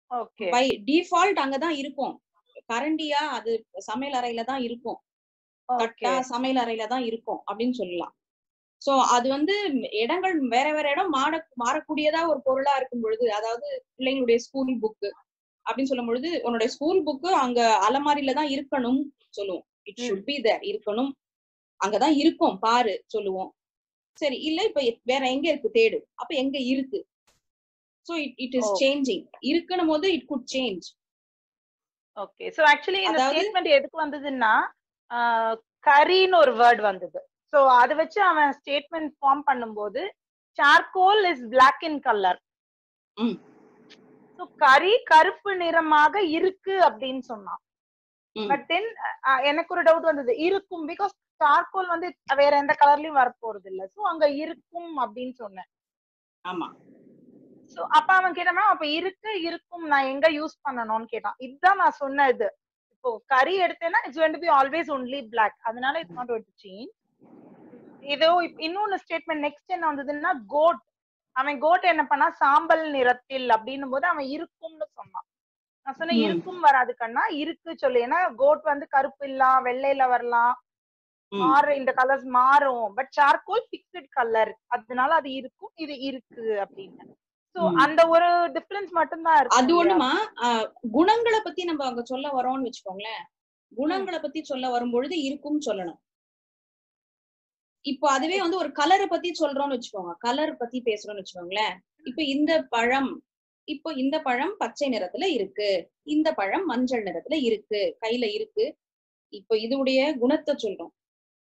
Okay bye default அங்கதான் இருக்கும் கரண்டியா அது சமையல் அறையில தான் இருக்கும் ஓகே தட்டா சமையல் அறையில தான் இருக்கும் அப்படின்னு சொல்லலாம் சோ அது வந்து இடங்கள் வேற வேற இடம் மாற மாறக்கூடியதா ஒரு பொருளா இருக்கும் பொழுது அதாவது பிள்ளைங்களுடைய ஸ்கூல் புக்கு அப்படின்னு சொல்லும் பொழுது உன்னுடைய ஸ்கூல் புக்கு அங்க அலமாரியில தான் இருக்கணும் சொல்லுவோம் இட் ஷுட் பி தேர் இருக்கணும் அங்கதான் இருக்கும் பாரு சொல்லுவோம் சரி இல்ல இப்ப எ- வேற எங்க இருக்கு தேடு அப்ப எங்க இருக்கு so it it is oh. Changing இருக்கணும் போது it good change okay so actually இந்த அதாவது- ஸ்டேட்மெண்ட் எதுக்கு வந்ததுன்னா கரின்னு ஒரு வேர்ட் வந்தது சோ அதை வச்சு அவன் ஸ்டேட்மெண்ட் ஃபார்ம் பண்ணும்போது charcoal is black in colour ம். ஸோ கரி கருப்பு நிறமாக இருக்கு அப்படின்னு சொன்னான் ம். பட் தென் எனக்கு ஒரு டவுட் வந்தது இருக்கும் பிகாஸ் சார்கோல் வந்து வேற எந்த கலர்லயும் வரப்போறது இல்ல சோ அங்க இருக்கும் அப்படின்னு சொன்னேன் ஆமா சோ அப்ப அவன் கேட்டானா அப்ப இருக்கு இருக்கும் நான் எங்க யூஸ் பண்ணணும்னு கேட்டான் இதுதான் நான் சொன்ன இது இப்போ கறி எடுத்தேன்னா it's going to be always only black அதனால it's not going to change இதோ இப்ப இன்னொன்னு ஸ்டேட்மெண்ட் நெக்ஸ்ட் என்ன வந்ததுன்னா கோட் அவன் கோட் என்ன பண்ணா சாம்பல் நிறத்தில் அப்படின்னும் போது அவன் இருக்கும்னு சொன்னான் நான் சொன்னேன் ம். இருக்கும் வராது கண்ணா இருக்கு சொல்லு ஏன்னா கோட் வந்து கருப்பு இல்லாம் வெள்ளையில வரலாம் ம். மாறு இந்த கலர்ஸ் மாறும் பட் சார்கோல் பிக்சட் கலர் அதனால அது இருக்கும் இது இருக்கு அப்படின்னு சோ ம். அந்த ஒரு டிஃபரன்ஸ் மட்டும் தான் இருக்கு அது இல்லையா? ஒண்ணுமா ஆஹ் குணங்களை பத்தி நம்ம அங்க சொல்ல வரோம்னு வச்சுக்கோங்களேன் குணங்களை பத்தி சொல்ல வரும்பொழுது இருக்கும் சொல்லணும் இப்போ அதுவே வந்து ஒரு கலரை பத்தி சொல்றோம்னு வச்சுக்கோங்க கலர் பத்தி பேசுறோம்னு வச்சுக்கோங்களேன் இப்ப இந்த பழம் இப்போ இந்த பழம் பச்சை நிறத்துல இருக்கு இந்த பழம் மஞ்சள் நிறத்துல இருக்கு கையில இருக்கு இப்போ இதோடைய குணத்தை சொல்றோம்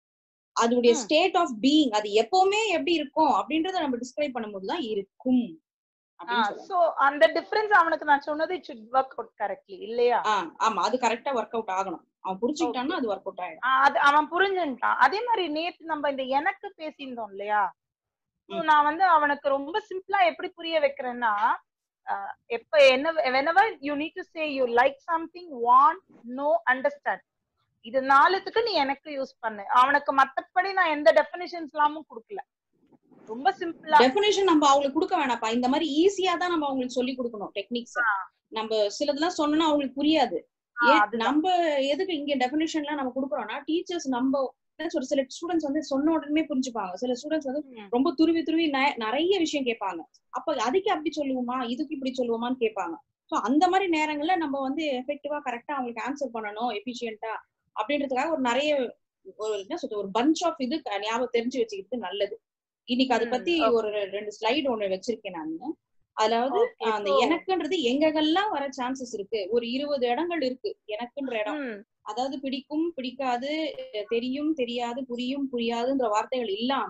அதோடைய ம். ஸ்டேட் ஆஃப் பீயிங் அது எப்பவுமே எப்படி இருக்கும் அப்படின்றத நம்ம டிஸ்கிரைப் பண்ணும்போது தான் இருக்கும் அப்படின்னு சொல்றோம் சோ அந்த டிஃபரன்ஸ் அவனுக்கு நான் சொன்னது it should work out correctly இல்லையா ஆ ஆமா அது கரெக்டா ஒர்க் அவுட் ஆகணும் அவன் புரிஞ்சுக்கிட்டான்னா அது ஒர்க் அவுட் ஆயிடும் ஆ, அது அவன் புரிஞ்சுட்டான் அதே மாதிரி நேத்து நம்ம இந்த எனக்கு பேசியிருந்தோம் இல்லையா So, ம். நான் வந்து அவனுக்கு ரொம்ப சிம்பிளா எப்படி புரிய வைக்கிறேன்னா ஆஹ், எப்ப என்ன whenever you need to say you like something want know understand இது நாலுத்துக்கு நீ எனக்கு யூஸ் பண்ணு அவனுக்கு மத்தபடி நான் எந்த டெபினிஷன்ஸ் எல்லாமும் கொடுக்கல ரொம்ப சிம்பிளா டெஃபினேஷன் நம்ம அவங்களுக்கு கொடுக்க வேணாம்ப்பா இந்த மாதிரி ஈஸியா தான் நம்ம அவங்களுக்கு சொல்லி கொடுக்கணும் டெக்னிக்ஸ் நம்ம சிலதெல்லாம் சொன்னோம்னா அவங்களுக்கு புரியாது ஏன் நம்ம எதுக்கு இங்க டெஃபினேஷன்லாம் நம்ம கொடுக்குறோம்னா டீச்சர்ஸ் நம்ம என்ன சொல்ற சில ஸ்டூடெண்ட்ஸ் வந்து சொன்ன உடனே புரிஞ்சுப்பாங்க சில ஸ்டூடெண்ட்ஸ் வந்து ரொம்ப துருவி துருவி நெ- நிறைய விஷயம் கேட்பாங்க அப்ப அதுக்கு அப்படி சொல்லுவோமா இதுக்கு இப்படி சொல்லுவோமான்னு கேட்பாங்க சோ அந்த மாதிரி நேரங்கள்ல நம்ம வந்து எஃபெக்டிவா கரெக்டா அவங்களுக்கு ஆன்சர் பண்ணணும் எஃபிஷியன்ட்டா அப்படின்றதுக்காக ஒரு நிறைய ஒரு என்ன சொல்றது ஒரு பஞ்ச் ஆஃப் இது க- ஞாபகம் தெரிஞ்சு வச்சுக்கிறது நல்லது இன்னைக்கு அதை ம், பத்தி okay. ஒரு ரெண்டு ஸ்லைடு ஒண்ணு வச்சிருக்கேன் நானு அதாவது Okay, அந்த so- எனக்குன்றது எங்கெங்கெல்லாம் வர சான்சஸ் இருக்கு ஒரு இருபது இடங்கள் இருக்கு எனக்குன்ற இடம் ம், அதாவது பிடிக்கும் பிடிக்காது அஹ் தெரியும் தெரியாது புரியும் புரியாதுன்ற வார்த்தைகள் இல்லாம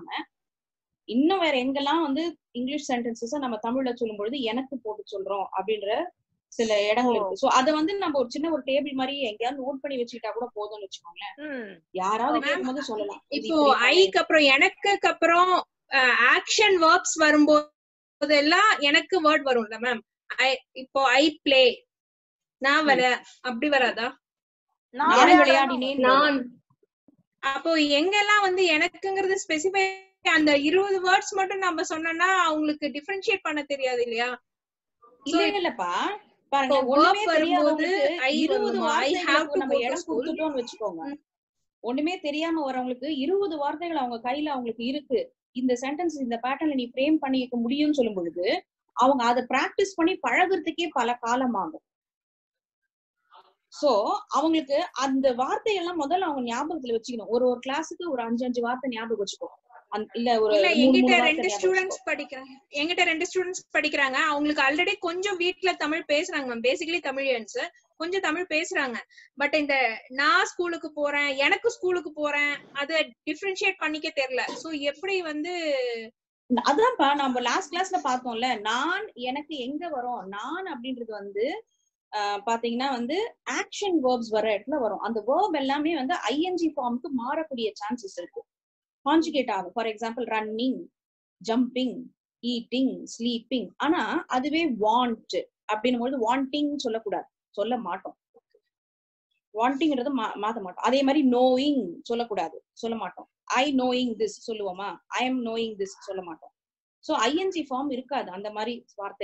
இன்னும் வேற எங்கெல்லாம் வந்து இங்கிலீஷ் சென்டென்சஸ் நம்ம தமிழ்ல சொல்லும் பொழுது எனக்கு போட்டு சொல்றோம் அப்படின்ற சில இடங்கள் ஓ. இருக்கு சோ அத வந்து நம்ம ஒரு சின்ன ஒரு டேபிள் மாதிரி எங்கேயாவது நோட் பண்ணி வச்சுக்கிட்டா கூட போதும்னு வச்சுக்கோங்களேன் ம். யாராவது Ma'am, கேட்கும்போது சொல்லலாம் இது இப்போ இப்படி ஐக்கு அப்புறம் எனக்குக்கு அப்புறம் ஆக்ஷன் வேர்ப்ஸ் வரும்போது எல்லாம் எனக்கு வேர்ட் வரும்ல மேம் ஐ இப்போ ஐ பிளே நான் வர அப்படி வராதா நான் நான் விளையாடணும். விளையாடினேன் நான் அப்போ எங்கெல்லாம் வந்து எனக்குங்கிறது ஸ்பெசிஃபை அந்த இருபது வேர்ட்ஸ் மட்டும் நம்ம சொன்னோம்னா அவங்களுக்கு டிஃபரன்ஷியேட் பண்ண தெரியாது இல்லையா இல்ல இல்லப்பா பாருங்க இப்போ ஒண்ணுமே verb வரும்போது தெரியாதவங்களுக்கு I இருபது வரணுமா? I have வார்த்தைகளுக்கு to நம்ம go to இடம் school. கொடுத்துட்டோம்னு வச்சுக்கோங்க ம். ஒண்ணுமே தெரியாம வரவங்களுக்கு இருபது வார்த்தைகள் அவங்க கையில அவங்களுக்கு இருக்கு இந்த சென்டென்ஸ் இந்த பேட்டர்ன்ல நீ ஃப்ரேம் பண்ணிக்க முடியும்னு சொல்லும் பொழுது அவங்க அதை பிராக்டிஸ் பண்ணி பழகுறதுக்கே பல காலம் ஆகும் சோ அவங்களுக்கு அந்த வார்த்தையெல்லாம் முதல்ல அவங்க ஞாபகத்துல வச்சுக்கணும் ஒரு ஒரு கிளாஸுக்கு ஒரு அஞ்சு அஞ்சு வார்த்தை ஞாபகம் வச்சுக்கோ அந்த- இல்ல ஒரு இல்ல மூணு எங்கிட்ட மூணு வார்த்தை ரெண்டு ஞாபகம் ஸ்டூடெண்ட்ஸ் வச்சுக்கோ. படிக்கிறாங்க எங்கிட்ட ரெண்டு ஸ்டூடெண்ட்ஸ் படிக்கிறாங்க அவங்களுக்கு ஆல்ரெடி கொஞ்சம் வீட்ல தமிழ் பேசுறாங்க மேம் பேசிக்கலி தமிழியன்ஸ் கொஞ்சம் தமிழ் பேசுறாங்க பட் இந்த நான் ஸ்கூலுக்கு போறேன் எனக்கு ஸ்கூலுக்கு போறேன் அதை டிஃபரன்ஷியேட் பண்ணிக்க தெரியல சோ எப்படி வந்து அதான்ப்பா நம்ம லாஸ்ட் கிளாஸ்ல பார்த்தோம்ல நான் எனக்கு எங்க வரும் நான் அப்படின்றது வந்து ஆஹ் பாத்தீங்கன்னா வந்து ஆக்ஷன் வேர்ப்ஸ் வர இடத்துல வரும் அந்த வேர்ப் எல்லாமே வந்து ஐஎன்ஜி ஃபார்முக்கு மாறக்கூடிய சான்சஸ் இருக்கு கான்ஜுகேட் ஆகும் for example running jumping eating sleeping ஆனா அதுவே வாண்ட் அப்படின்னும் பொழுது வாண்டிங் சொல்லக்கூடாது சொல்ல மாட்டோம் வாண்டிங்கிறது மாத்த மாட்டோம் அதே மாதிரி நோயிங் சொல்லக்கூடாது சொல்ல மாட்டோம் ஐ நோயிங் திஸ் சொல்லுவோமா ஐ எம் நோயிங் திஸ் சொல்ல மாட்டோம் சோ ஐஎன்ஜி ஃபார்ம் இருக்காது அந்த மாதிரி வார்த்தைகள்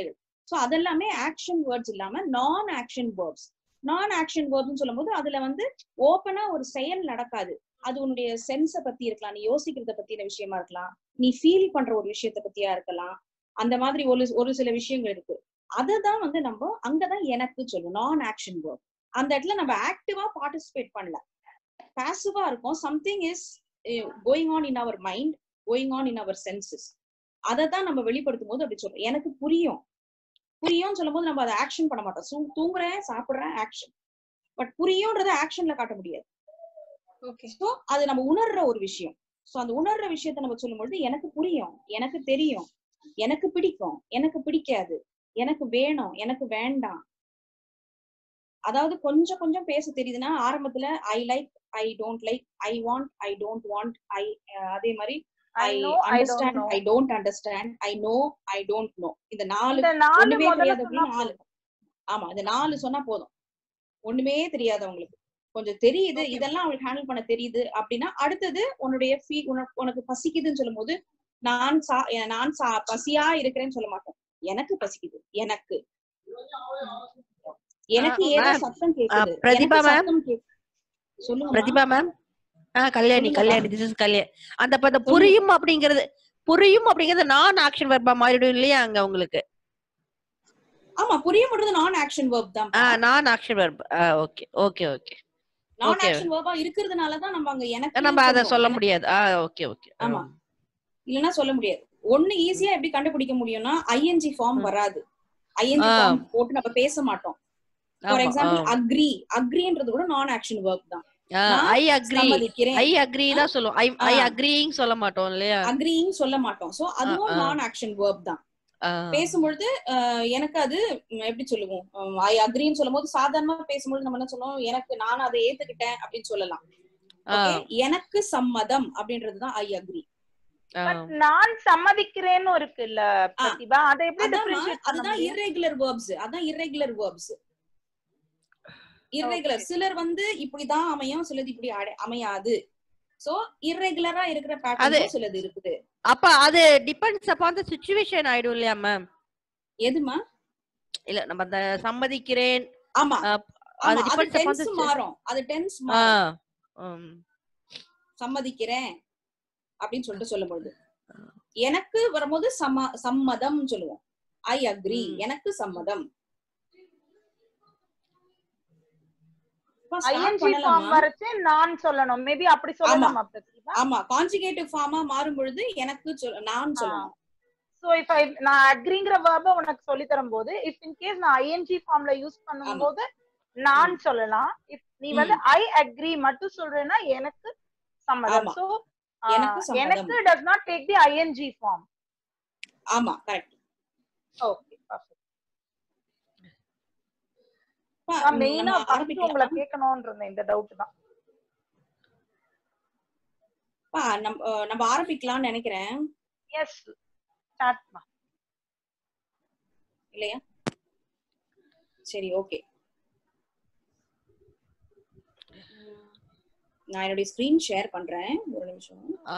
சோ அதெல்லாமே ஆக்ஷன் வேர்ட்ஸ் இல்லாம non action words non action வேர்ட்னு சொல்லும்போது அதுல வந்து ஓப்பனா ஒரு செயல் நடக்காது அது உன்னுடைய சென்ஸ பத்தி இருக்கலாம் நீ யோசிக்கிறத பத்தின விஷயமா இருக்கலாம் நீ ஃபீல் பண்ற ஒரு விஷயத்த பத்தியா இருக்கலாம் அந்த மாதிரி ஒரு ஒரு சில விஷயங்கள் இருக்கு அததான் வந்து நம்ம அங்கதான் எனக்கு சொல்லுவோம் நான் ஆக்ஷன் வேர்ட் அந்த இடத்துல நம்ம ஆக்டிவா பார்ட்டிசிபேட் பண்ணல பாசிவா இருக்கும் something is going on in our mind going on in our senses அதை தான் நம்ம வெளிப்படுத்தும் போது அப்படி சொல்றோம் எனக்கு புரியும் புரியும்னு சொல்லும் போது நம்ம அதை ஆக்ஷன் பண்ண மாட்டோம் சூ- தூங்குறேன் சாப்பிடுறேன் ஆக்ஷன் பட் புரியும்ன்றத ஆக்ஷன்ல காட்ட முடியாது ஓகே ஸோ அது நம்ம உணர்ற ஒரு விஷயம் சோ அந்த உணர்ற விஷயத்த நம்ம சொல்லும்பொழுது எனக்கு புரியும் எனக்கு தெரியும் எனக்கு பிடிக்கும் எனக்கு பிடிக்காது எனக்கு வேணும் எனக்கு வேண்டாம் அதாவது கொஞ்சம் கொஞ்சம் பேச தெரியுதுன்னா ஆரம்பத்துல I like I don't like I want I don't want I அதே மாதிரி I I know, I don't understand know. I don't understand I know I don't know இந்த நாலு இந்த நாலு ஒண்ணுமே முதல்ல தெரியாத சொன்னா நாலு ஆமா இந்த நாலு சொன்னா போதும் ஒண்ணுமே தெரியாதவங்களுக்கு கொஞ்சம் தெரியுது Okay. இதெல்லாம் அவங்களுக்கு ஹேண்டில் பண்ண தெரியுது அப்படின்னா அடுத்தது உன்னுடைய ஃபீ உனக்கு உனக்கு பசிக்குதுன்னு சொல்லும்போது நான் சா எ- நான் சா பசியா இருக்கிறேன்னு சொல்ல மாட்டோம் எனக்கு பசிக்குது எனக்கு எனக்கு ஆ, ஏதோ ma'am. சத்தம் கேக்குது பிரதிபா எனக்கு ma'am. சத்தம் கேக்கு- சொல்லுங்க பிரதிபா மேம் ஆ கல்யாணி சொல்லுங்க கல்யாணி திஸ் இஸ் கல்யாணி அந்த இப்ப இந்த புரியும் அப்படிங்கிறது புரியும் அப்படிங்கிறது நான் ஆக்ஷன் வெர்பா மாறிடும் இல்லையா அங்க உங்களுக்கு ஆமா புரிய முடியுது நான் ஆக்ஷன் வேர்ப் தான் ஆ non action verb okay okay okay non okay. Action வேர்பா இருக்கிறதுனால தான் நம்ம அங்க எனக்கு நம்ம அத சொல்ல சொல்றோம். முடியாது ஆ ஓகே ஓகே ஆமா. இல்லைன்னா சொல்ல முடியாது ஒண்ணு ஈஸியா எப்படி கண்டுபிடிக்க முடியும்னா ஐஎன்ஜி ஃபார்ம் ம். வராது ஐஎன்ஜி ஆ. ஃபார்ம் போட்டு நம்ம பேச மாட்டோம் ஃபார் ஆமா எக்ஸாம்பிள் அக்ரி அக்ரின்றது கூட நான் ஆக்ஷன் வேர்ப் தான் நான் ஐ அக்ரி சம்மதிக்கிறேன் ஐ அக்ரி தான் சொல்லுவோம் ஐ ஐ ஆ. அக்ரிங் சொல்ல மாட்டோம் இல்லையா அக்ரின்னு சொல்ல மாட்டோம் சோ அதுவும் ஆ. நான் ஆக்ஷன் வேர்ப் தான் ஆ. பேசும்பொழுது அஹ், எனக்கு அது ம், எப்படி சொல்லுவோம் ஐ அக்ரின்னு சொல்லும்போது சாதாரணமா பேசும்போது நம்ம என்ன சொல்லுவோம் எனக்கு நான் அதை ஏத்துக்கிட்டேன் அப்படின்னு சொல்லலாம் ஆ, Okay? எனக்கு சம்மதம் அப்படின்றதுதான் ஐ அக்ரி ஆ. பட் நான் சம்மதிக்கிறேன்னு இருக்குல்ல பிரதிபா அதை எப்படி அதான் டிஃபரன்ஷியேட் பண்ண அதுதான் முடியும் irregular verbs அதான் irregular verbs irregular Okay. சிலர் வந்து இப்படிதான் அமையும் சிலது இப்படி அடை- அமையாது சோ irregular-ஆ இருக்கிற அது- பேட்டர்ன் சிலது இருக்குது அப்ப அது டிபெண்ட்ஸ் அப்பான் த சுச்சுவேஷன் ஆயிடும் இல்லையா மேம் எதுமா இல்ல நம்ம அந்த சம்மதிக்கிறேன் ஆமா ஆ, ஆமா, அது அது depends upon tense the- மாறும் அது டென்ஸ் ஆ, மாறும் ம். சம்மதிக்கிறேன் அப்படின்னு சொல்லிட்டு சொல்லும்போது எனக்கு வரும்போது சம சம்மதம் சொல்லுவோம் ஐ அக்ரி ம். எனக்கு சம்மதம் அப்பா, start ஐஎன்ஜி ஃபார்ம் பண்ணலாமா? வரைச்சு நான் சொல்லணும் மேபி அப்படி சொல்லலாமா பிரதிபா ஆமா கான்ஜுகேட்டிவ் ஃபார்மா மாறும் பொழுது எனக்கு சொல்- நான் சொல்லணும் சோ இஃப் ஐ நான் அக்ரிங்கிற வேர்ப உனக்கு சொல்லி தரும்போது இஃப் இன் கேஸ் நான் ஐஎன்ஜி ஃபார்ம்ல யூஸ் பண்ணும்போது நான் சொல்லலாம் இஃப் நீ வந்து ஐ அக்ரி மட்டும் சொல்றேன்னா எனக்கு சம்மதம் ஆமா. சோ எனக்கு சம்மதம். எனக்கு does not take the ING form ஆமா கரெக்ட் ஓகே நான் மெயினா ஃபர்ஸ்ட் உங்களை கேட்கணும்னு இருந்தேன் இந்த டவுட் தான் நம்ம நம்ம ஆரம்பிக்கலாம்னு நினைக்கிறேன் எஸ் ஸ்டார்ட் இல்லையா சரி ஓகே நான் என்னுடைய ஸ்கிரீன் ஷேர் பண்றேன் ஒரு நிமிஷம் ஆ.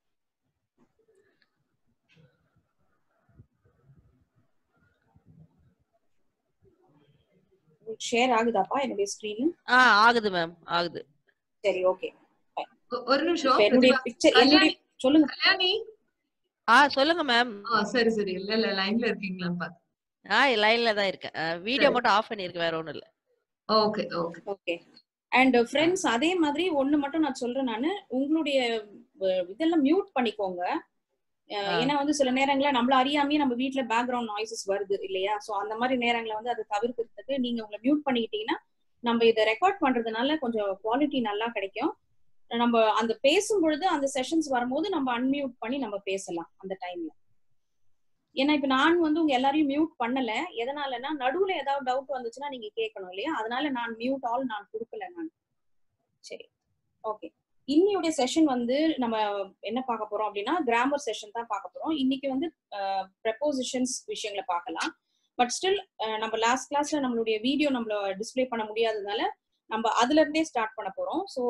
ஷேர் ஆகுதாப்பா என்னுடைய ஸ்கிரீன் ஆ ஆகுது மேம் ஆகுது சரி ஓகே ஒ- ஒரு நிமிஷம் என்னுடைய பிரதிபா. பிக்சர் என்னுடைய சொல்லுங்க கல்யாணி ஆ சொல்லுங்க மேம் ஆ, சரி சரி இல்ல இல்ல லைன்ல இருக்கீங்களான்னு பாத்து ஆ லைன்ல தான் இருக்கேன் வீடியோ சரி. மட்டும் ஆஃப் பண்ணிருக்கு வேற ஒண்ணும் இல்ல okay okay okay and friends அதே மாதிரி ஒண்ணு மட்டும் நான் சொல்றேன் நானு உங்களுடைய அஹ், இதெல்லாம் மியூட் பண்ணிக்கோங்க அஹ், ஆ. ஏன்னா வந்து சில நேரங்கள்ல நம்மள அறியாமயே நம்ம வீட்ல பேக்ரவுண்ட் நாய்ஸஸ் வருது இல்லையா சோ அந்த மாதிரி நேரங்களை வந்து அதை தவிர்க்கிறதுக்கு நீங்க உங்களை மியூட் பண்ணிக்கிட்டீங்கன்னா நம்ம இதை ரெக்கார்ட் பண்றதுனால கொஞ்சம் குவாலிட்டி நல்லா கிடைக்கும் நம்ம அந்த பேசும் பொழுது அந்த செஷன்ஸ் வரும்போது நம்ம அன்மியூட் பண்ணி நம்ம பேசலாம் அந்த டைம்ல ஏன்னா இப்ப நான் வந்து உங்க எல்லாரையும் மியூட் பண்ணல எதனாலன்னா நடுவுல ஏதாவது டவுட் வந்துச்சுன்னா நீங்க கேட்கணும் இல்லையா அதனால நான் மியூட் ஆல் நான் கொடுக்கல நான் சரி ஓகே இன்னியுடைய செஷன் வந்து நம்ம என்ன பார்க்க போறோம் அப்படின்னா கிராமர் செஷன் தான் பார்க்க போறோம் இன்னைக்கு வந்து ப்ரெப்போசிஷன்ஸ் விஷயங்களை பார்க்கலாம் பட் ஸ்டில் நம்ம லாஸ்ட் கிளாஸ்ல நம்மளுடைய வீடியோ நம்மள டிஸ்ப்ளே பண்ண முடியாததுனால நம்ம அதுல இருந்தே ஸ்டார்ட் பண்ண போறோம் ஸோ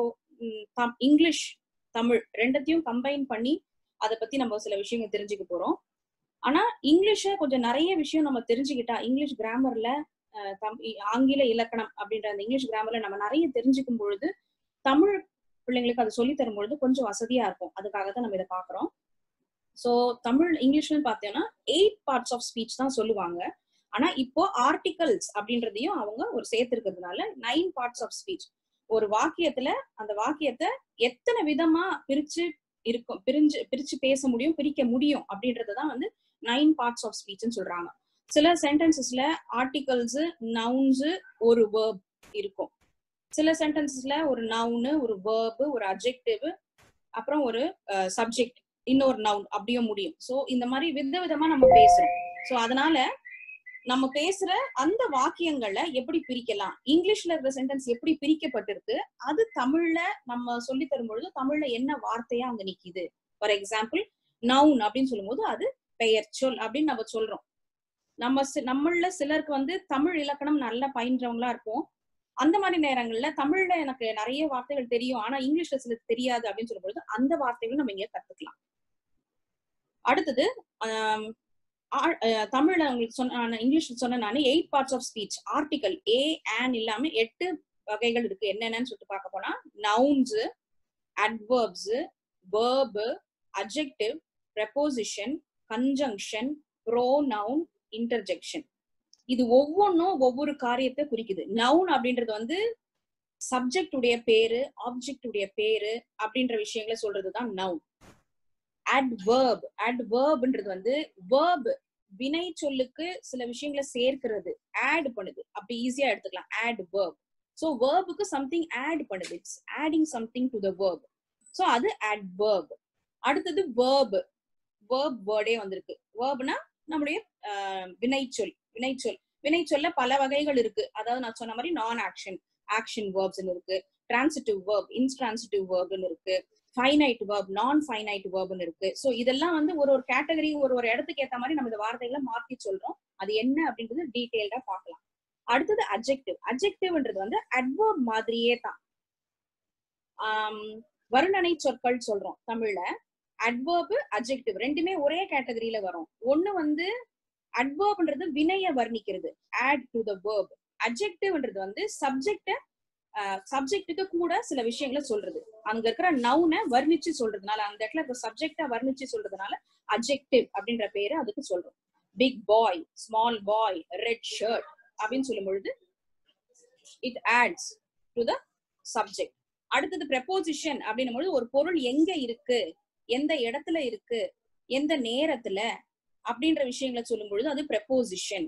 இங்கிலீஷ் தமிழ் ரெண்டத்தையும் கம்பைன் பண்ணி அதை பத்தி நம்ம சில விஷயங்கள் தெரிஞ்சுக்க போறோம் ஆனா இங்கிலீஷ கொஞ்சம் நிறைய விஷயம் நம்ம தெரிஞ்சுக்கிட்டா இங்கிலீஷ் கிராமர்ல ஆங்கில இலக்கணம் அப்படின்ற அந்த இங்கிலீஷ் கிராமர்ல நம்ம நிறைய தெரிஞ்சுக்கும் பொழுது தமிழ் பிள்ளைங்களுக்கு அதை சொல்லி தரும் பொழுது கொஞ்சம் வசதியா இருக்கும் அதுக்காக தான் நம்ம இதை பாக்குறோம் சோ தமிழ் இங்கிலீஷ்ல பாத்தீங்கன்னா எயிட் பார்ட்ஸ் ஆஃப் ஸ்பீச் தான் சொல்லுவாங்க ஆனா இப்போ ஆர்டிகல்ஸ் அப்படின்றதையும் அவங்க ஒரு சேர்த்திருக்கிறதுனால நைன் பார்ட்ஸ் ஆஃப் ஸ்பீச் ஒரு வாக்கியத்துல அந்த வாக்கியத்தை எத்தனை விதமா பிரிச்சு இருக்கும் பிரிஞ்சு பிரிச்சு பேச முடியும் பிரிக்க முடியும் அப்படின்றதுதான் வந்து நைன் பார்ட்ஸ் ஆஃப் ஸ்பீச்னு சொல்றாங்க சில சென்டென்சஸ்ல ஆர்டிகல்ஸ் நவுன்ஸ் ஒரு வேர்ப் இருக்கும் சில சென்டென்சஸ்ல ஒரு நவுனு ஒரு வேர்பு ஒரு அப்ஜெக்டிவ் அப்புறம் ஒரு சப்ஜெக்ட் இன்னொரு நவுன் அப்படியும் முடியும் சோ இந்த மாதிரி வித விதமா நம்ம பேசுறோம் சோ அதனால நம்ம பேசுற அந்த வாக்கியங்களை எப்படி பிரிக்கலாம் இங்கிலீஷ்ல இருக்கிற சென்டென்ஸ் எப்படி பிரிக்கப்பட்டிருக்கு அது தமிழ்ல நம்ம சொல்லி தரும் பொழுது தமிழ்ல என்ன வார்த்தையா அங்க நிக்குது ஃபார் எக்ஸாம்பிள் நவுன் அப்படின்னு சொல்லும்போது அது பெயர் சொல் அப்படின்னு நம்ம சொல்றோம் நம்ம சி- நம்மள சிலருக்கு வந்து தமிழ் இலக்கணம் நல்லா பயின்றவங்களா இருப்போம் அந்த மாதிரி நேரங்கள்ல தமிழ்ல எனக்கு நிறைய வார்த்தைகள் தெரியும் ஆனா இங்கிலீஷ்ல சிலது தெரியாது அப்படின்னு சொல்லும்பொழுது அந்த வார்த்தைகள் நம்ம இங்க கத்துக்கலாம் அடுத்தது ஆம், ஆ- அஹ் தமிழ்ல உங்களுக்கு சொன்ன இங்கிலீஷ்ல சொன்ன நான் eight parts of speech article A an இல்லாம எட்டு வகைகள் இருக்கு என்னென்னு சொல்லிட்டு பார்க்க போனா nouns adverbs verb adjective preposition conjunction pronoun interjection இது ஒவ்வொன்றும் ஒவ்வொரு காரியத்தை குறிக்குது நவுன் அப்படின்றது வந்து சப்ஜெக்ட் உடைய பேரு ஆப்ஜெக்ட் உடைய பேரு அப்படின்ற விஷயங்களை சொல்றதுதான் நவுன் adverb adverbன்றது வந்து verb வினை சொல்லுக்கு சில விஷயங்களை சேர்க்கிறது ஆட் பண்ணுது அப்படி ஈஸியா எடுத்துக்கலாம் add verb சோ வேர்புக்கு சம்திங் ஆட் பண்ணுது it's adding something to the verb so அது adverb அடுத்தது verb verb வேர்டே வந்திருக்கு வேர்ப்னா நம்முடைய ஆஹ், வினைச்சொல் வினைச்சொல் வினைச்சொல்ல பல வகைகள் இருக்கு அதாவது நான் சொன்ன மாதிரி நான் ஆக்ஷன் ஆக்ஷன் வேர்ப்ஸ் இருக்கு டிரான்சிட்டிவ் வேர்ப் இன்ட்ரான்சிட்டிவ் வேர்ப்னு இருக்கு ஃபைனைட் வேர்ப் நான் ஃபைனைட் வேர்ப்னு இருக்கு சோ இதெல்லாம் வந்து ஒரு ஒரு கேட்டகரி ஒரு ஒரு இடத்துக்கு ஏத்த மாதிரி நம்ம இந்த வார்த்தைகளை மாத்தி சொல்றோம் அது என்ன அப்படின்றது டீடைல்டா பார்க்கலாம் அடுத்தது அப்ஜெக்டிவ் அப்ஜெக்டிவ்ன்றது வந்து அட்வர்ப் மாதிரியே தான் ஆம், வருணனை சொற்கள் சொல்றோம் தமிழ்ல அட்வர்ப் அப்ஜெக்டிவ் ரெண்டுமே ஒரே கேட்டகரியில வரும் ஒண்ணு வந்து அட்வர்ப்ன்றது வினைய வர்ணிக்கிறது ஆட் டு த வேர்ப் அப்ஜெக்டிவ்ன்றது வந்து சப்ஜெக்ட சப்ஜெக்ட்டுக்கு கூட சில விஷயங்களை சொல்றது அங்க இருக்கிற நவுனை வர்ணிச்சு சொல்றதுனால அந்த இடத்துல இருக்கிற சப்ஜெக்டா வர்ணிச்சு சொல்றதுனால அப்ஜெக்டிவ் அப்படின்ற பேரு அதுக்கு சொல்றோம் big boy small boy red shirt அப்படின்னு சொல்லும் பொழுது it adds to the subject அடுத்தது ப்ரெப்போசிஷன் அப்படின்னும் பொழுது ஒரு பொருள் எங்க இருக்கு எந்த இடத்துல இருக்கு எந்த நேரத்துல அப்படின்ற விஷயங்களை சொல்லும் பொழுது அது ப்ரெப்போசிஷன்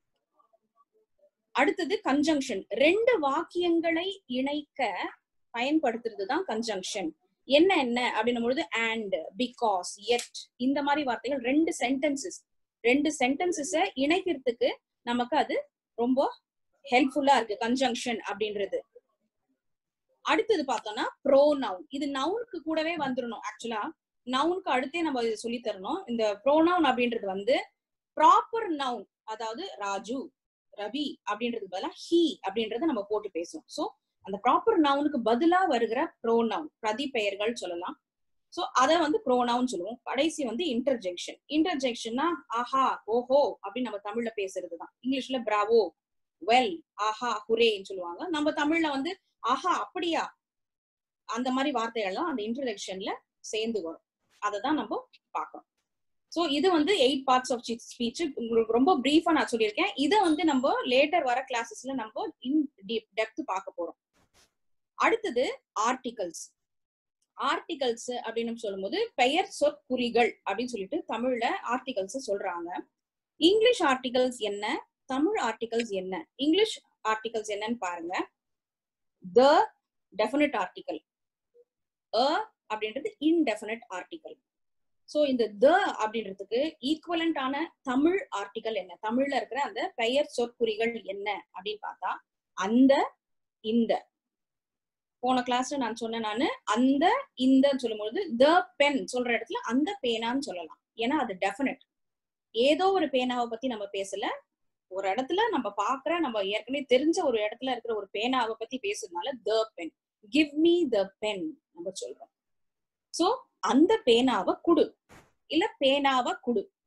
அடுத்தது கன்ஜங்ஷன் ரெண்டு வாக்கியங்களை இணைக்க பயன்படுத்துறது தான் கன்ஜங்ஷன் என்ன என்ன அப்படின்னும் பொழுது அண்ட் பிகாஸ் எட் இந்த மாதிரி வார்த்தைகள் ரெண்டு சென்டென்சஸ் ரெண்டு சென்டென்சஸ இணைக்கிறதுக்கு நமக்கு அது ரொம்ப ஹெல்ப்ஃபுல்லா இருக்கு கன்ஜங்ஷன் அப்படின்றது அடுத்தது பார்த்தோம்னா ப்ரோ நவுன் இது நவுனுக்கு கூடவே வந்துடணும் ஆக்சுவலா நவுனுக்கு அடுத்தே நம்ம இது சொல்லி தரணும் இந்த ப்ரோனவுன் அப்படின்றது வந்து ப்ராப்பர் நவுன் அதாவது ராஜு ரவி அப்படின்றது பதிலா ஹி அப்படின்றத நம்ம போட்டு பேசுவோம் சோ அந்த ப்ராப்பர் நவுனுக்கு பதிலா வருகிற ப்ரோனவுன் பிரதி பெயர்கள் சொல்லலாம் சோ அத வந்து ப்ரோனவுன் சொல்லுவோம் கடைசி வந்து இன்டர்ஜெக்ஷன் இன்டர்ஜெக்ஷன்னா ஆஹா ஓஹோ அப்படின்னு நம்ம தமிழ்ல பேசுறது தான் இங்கிலீஷ்ல பிராவோ வெல் ஆஹா ஹுரேன்னு சொல்லுவாங்க நம்ம தமிழ்ல வந்து ஆஹா அப்படியா அந்த மாதிரி வார்த்தைகள்லாம் அந்த இன்ட்ரடக்ஷன்ல சேர்ந்து வரும் அதை தான் நம்ம பார்க்கணும் சோ இது வந்து எயிட் பார்ட்ஸ் ஆஃப் ஸ்பீச் உங்களுக்கு ரொம்ப பிரீஃபா நான் சொல்லியிருக்கேன் இதை வந்து நம்ம லேட்டர் வர கிளாஸஸ்ல நம்ம இன் டீப் டெப்த் பார்க்க போறோம் அடுத்தது ஆர்டிகல்ஸ் ஆர்டிகல்ஸ் அப்படின்னு சொல்லும்போது பெயர் சொற்குறிகள் அப்படின்னு சொல்லிட்டு தமிழ்ல ஆர்டிகல்ஸ் சொல்றாங்க இங்கிலீஷ் ஆர்டிகல்ஸ் என்ன தமிழ் ஆர்டிகல்ஸ் என்ன இங்கிலீஷ் ஆர்டிகல்ஸ் என்னன்னு பாருங்க த டெஃபினட் ஆர்டிகல் அ அப்படின்றது இன்டெஃபினட் ஆர்டிகல் சோ இந்த த அப்படின்றதுக்கு ஈக்குவலண்டான தமிழ் ஆர்டிகல் என்ன தமிழ்ல இருக்கிற அந்த பெயர் சொற்குறிகள் என்ன அப்படின்னு பார்த்தா அந்த இந்த போன கிளாஸ்ல நான் சொன்னேன் நானு அந்த இந்த சொல்லும்போது த பென் சொல்ற இடத்துல அந்த பேனான்னு சொல்லலாம் ஏன்னா அது டெஃபினட் ஏதோ ஒரு பேனாவை பத்தி நம்ம பேசல ஒரு இடத்துல நம்ம பாக்குற நம்ம ஏற்கனவே தெரிஞ்ச ஒரு இடத்துல இருக்கிற ஒரு பேனாவை பத்தி பேசுறதுனால the pen give me the pen நம்ம சொல்றோம் சோ அந்த பேனாவை குடு இல்ல பேனாவை குடு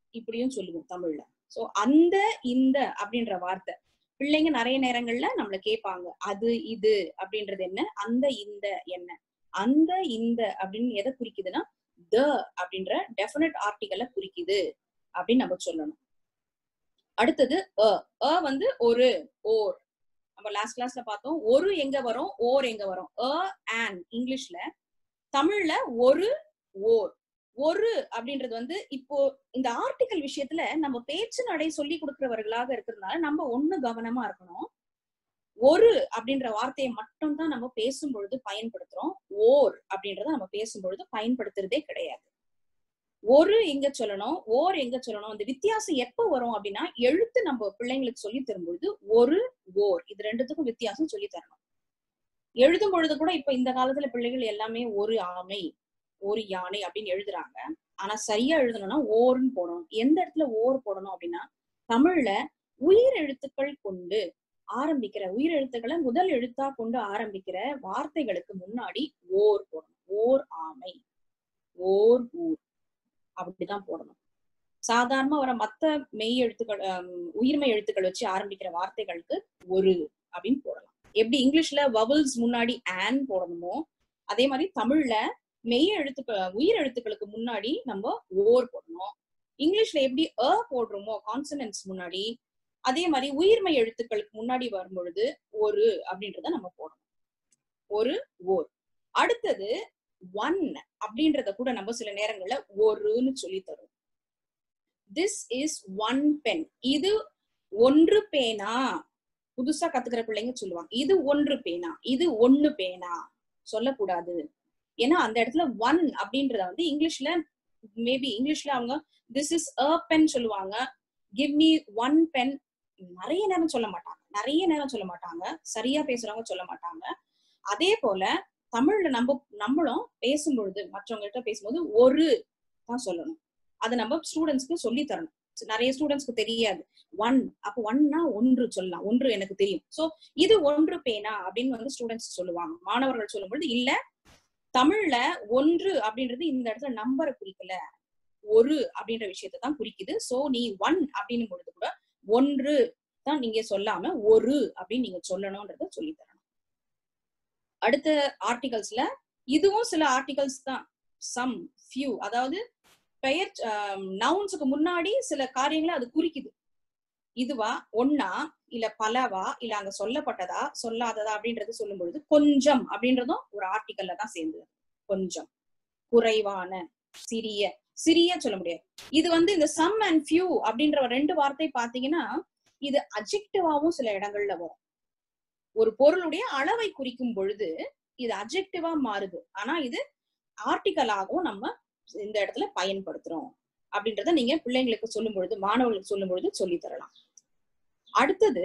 இப்படியும் சொல்லுவோம் தமிழ்ல சோ அந்த இந்த அப்படின்ற வார்த்தை பிள்ளைங்க நிறைய நேரங்கள்ல நம்மள கேட்பாங்க அது இது அப்படின்றது என்ன அந்த இந்த என்ன அந்த இந்த அப்படின்னு எதை குறிக்குதுன்னா த அப்படின்ற டெஃபினட் ஆர்டிகலை குறிக்குது அப்படின்னு நம்ம சொல்லணும் அடுத்தது அ அ வந்து ஒரு ஓர் நம்ம லாஸ்ட் கிளாஸ்ல பார்த்தோம் ஒரு எங்க வரும் ஓர் எங்க வரும் அ அண்ட் இங்கிலீஷ்ல தமிழ்ல ஒரு ஓர் ஒரு அப்படின்றது வந்து இப்போ இந்த ஆர்டிகல் விஷயத்துல நம்ம பேச்சு நடை சொல்லி கொடுக்கிறவர்களாக இருக்கிறதுனால நம்ம ஒண்ணு கவனமா இருக்கணும் ஒரு அப்படின்ற வார்த்தையை மட்டும் தான் நம்ம பேசும் பொழுது பயன்படுத்துறோம் ஓர் அப்படின்றத நம்ம பேசும் பொழுது பயன்படுத்துறதே கிடையாது ஒரு எங்க சொல்லணும் ஓர் எங்க சொல்லணும் இந்த வித்தியாசம் எப்ப வரும் அப்படின்னா எழுத்து நம்ம பிள்ளைங்களுக்கு சொல்லி தரும்பொழுது ஒரு ஓர் இது ரெண்டுத்துக்கும் வித்தியாசம் சொல்லி தரணும் எழுதும் பொழுது கூட இப்ப இந்த காலத்துல பிள்ளைகள் எல்லாமே ஒரு ஆமை ஒரு யானை அப்படின்னு எழுதுறாங்க ஆனா சரியா எழுதணும்னா ஓர்னு போடணும் எந்த இடத்துல ஓர் போடணும் அப்படின்னா தமிழ்ல உயிர் எழுத்துக்கள் கொண்டு ஆரம்பிக்கிற உயிர் எழுத்துக்களை முதல் எழுத்தா கொண்டு ஆரம்பிக்கிற வார்த்தைகளுக்கு முன்னாடி ஓர் போடணும் ஓர் ஆமை ஓர் ஊர் அப்படிதான் போடணும் சாதாரணமா வர மத்த மெய் எழுத்துக்கள் உயிர்மை எழுத்துக்கள் வச்சு ஆரம்பிக்கிற வார்த்தைகளுக்கு ஒரு அப்படின்னு போடலாம் எப்படி இங்கிலீஷ்ல வவல்ஸ் முன்னாடி ஆன் போடணுமோ அதே மாதிரி தமிழ்ல மெய் எழுத்துக்கள் உயிர் எழுத்துக்களுக்கு முன்னாடி நம்ம ஓர் போடணும் இங்கிலீஷ்ல எப்படி அ போடுறோமோ கான்சனன்ஸ் முன்னாடி அதே மாதிரி உயிர்மை எழுத்துக்களுக்கு முன்னாடி வரும்பொழுது ஒரு அப்படின்றத நம்ம போடணும் ஒரு ஓர் அடுத்தது ஒன் அப்படின்றத கூட நம்ம சில நேரங்கள்ல ஒருன்னு சொல்லி தரும் திஸ் இஸ் ஒன் பென் இது ஒன்று பேனா புதுசா கத்துக்கிற பிள்ளைங்க சொல்லுவாங்க இது ஒன்று பேனா இது ஒண்ணு பேனா சொல்லக்கூடாது ஏன்னா அந்த இடத்துல ஒன் அப்படின்றத வந்து இங்கிலீஷ்ல மேபி இங்கிலீஷ்ல அவங்க திஸ் இஸ் அ பென் சொல்லுவாங்க கிவ் மீ ஒன் பென் நிறைய நேரம் சொல்ல மாட்டாங்க நிறைய நேரம் சொல்ல மாட்டாங்க சரியா பேசுறவங்க சொல்ல மாட்டாங்க அதே போல தமிழ்ல நம்ம நம்மளும் பேசும்பொழுது மற்றவங்க கிட்ட பேசும்போது ஒரு தான் சொல்லணும் அதை நம்ம ஸ்டூடெண்ட்ஸ்க்கு சொல்லி தரணும் நிறைய ஸ்டூடெண்ட்ஸ்க்கு தெரியாது ஒன் அப்ப ஒன்னா ஒன்று சொல்லலாம் ஒன்று எனக்கு தெரியும் சோ இது ஒன்று பேனா அப்படின்னு வந்து ஸ்டூடெண்ட்ஸ் சொல்லுவாங்க மாணவர்கள் சொல்லும்பொழுது இல்ல தமிழ்ல ஒன்று அப்படின்றது இந்த இடத்துல நம்பரை குறிக்கல ஒரு அப்படின்ற விஷயத்தை தான் குறிக்குது சோ நீ ஒன் அப்படின்னும் பொழுது கூட ஒன்று தான் நீங்க சொல்லாம ஒரு அப்படின்னு நீங்க சொல்லணும்ன்றத சொல்லி தரணும் அடுத்த ஆர்டிகல்ஸ்ல இதுவும் சில ஆர்டிகல்ஸ் தான் சம் ஃபியூ அதாவது பெயர் நவுன்ஸுக்கு முன்னாடி சில காரியங்களை அது குறிக்குது இதுவா ஒன்னா இல்ல பலவா இல்ல அங்க சொல்லப்பட்டதா சொல்லாததா அப்படின்றது சொல்லும் பொழுது கொஞ்சம் அப்படின்றதும் ஒரு ஆர்டிக்கல்ல தான் சேர்ந்தது கொஞ்சம் குறைவான சிறிய சிறிய சொல்ல முடியாது இது வந்து இந்த சம் அண்ட் ஃபியூ அப்படின்ற ரெண்டு வார்த்தை பாத்தீங்கன்னா இது அஜெக்டிவாவும் சில இடங்கள்ல வரும் ஒரு பொருளுடைய அளவை குறிக்கும் பொழுது இது அஜெக்டிவா மாறுது ஆனா இது ஆர்டிக்கலாகவும் நம்ம இந்த இடத்துல பயன்படுத்துறோம் அப்படின்றத நீங்க பிள்ளைங்களுக்கு சொல்லும் பொழுது மாணவர்களுக்கு சொல்லும் பொழுது சொல்லி தரலாம் அடுத்தது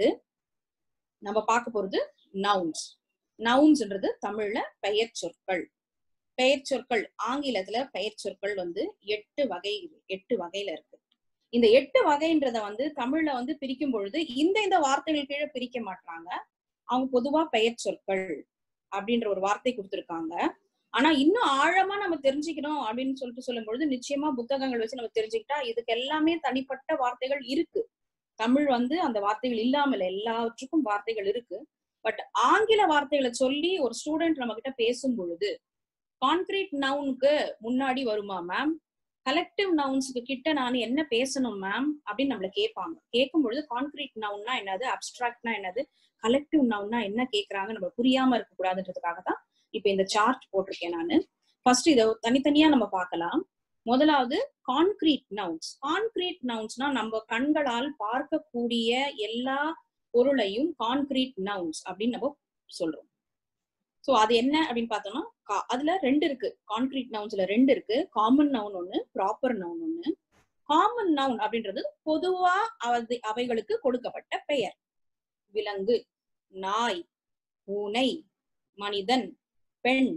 நம்ம பார்க்க போறது நவுன்ஸ் நவுன்ஸ்ன்றது தமிழ்ல பெயர் சொற்கள் பெயர் சொற்கள் ஆங்கிலத்துல பெயர் சொற்கள் வந்து எட்டு வகை எட்டு வகையில இருக்கு இந்த எட்டு வகைன்றத வந்து தமிழ்ல வந்து பிரிக்கும் பொழுது இந்த இந்த வார்த்தைகள் கீழே பிரிக்க மாட்டாங்க அவங்க பொதுவா பெயர் சொற்கள் அப்படின்ற ஒரு வார்த்தை கொடுத்திருக்காங்க ஆனா இன்னும் ஆழமா நம்ம தெரிஞ்சுக்கணும் அப்படின்னு சொல்லிட்டு சொல்லும் பொழுது நிச்சயமா புத்தகங்கள் வச்சு நம்ம தெரிஞ்சுக்கிட்டா இதுக்கு எல்லாமே தனிப்பட்ட வார்த்தைகள் இருக்கு தமிழ் வந்து அந்த வார்த்தைகள் இல்லாமல் எல்லாவற்றுக்கும் வார்த்தைகள் இருக்கு பட் ஆங்கில வார்த்தைகளை சொல்லி ஒரு ஸ்டூடெண்ட் நம்ம கிட்ட பேசும் பொழுது கான்கிரீட் நவுனுக்கு முன்னாடி வருமா மேம் கலெக்டிவ் நவுன்ஸுக்கு கிட்ட நான் என்ன பேசணும் மேம் அப்படின்னு நம்மள கேட்பாங்க கேட்கும் பொழுது கான்கிரீட் நவுன்னா என்னது அப்டிராக்ட்னா என்னது கலெக்டிவ் நவுன்னா என்ன கேக்குறாங்க நம்ம புரியாம இருக்க கூடாதுன்றதுக்காக தான் இப்ப இந்த சார்ட் போட்டிருக்கேன் நானு ஃபர்ஸ்ட் இதை தனித்தனியா நம்ம பார்க்கலாம் முதலாவது கான்கிரீட் நவுன்ஸ் கான்கிரீட் நவுன்ஸ்னா நம்ம கண்களால் பார்க்கக்கூடிய எல்லா பொருளையும் கான்கிரீட் நவுன்ஸ் அப்படின்னு நம்ம சொல்றோம் சோ அது என்ன அப்படின்னு பார்த்தோம்னா அதுல ரெண்டு இருக்கு கான்கிரீட் நவுன்ஸ்ல ரெண்டு இருக்கு காமன் நவுன் ஒண்ணு ப்ராப்பர் நவுன் ஒண்ணு காமன் நவுன் அப்படின்றது பொதுவா அவை அவைகளுக்கு கொடுக்கப்பட்ட பெயர் விலங்கு நாய் பூனை மனிதன் பெண்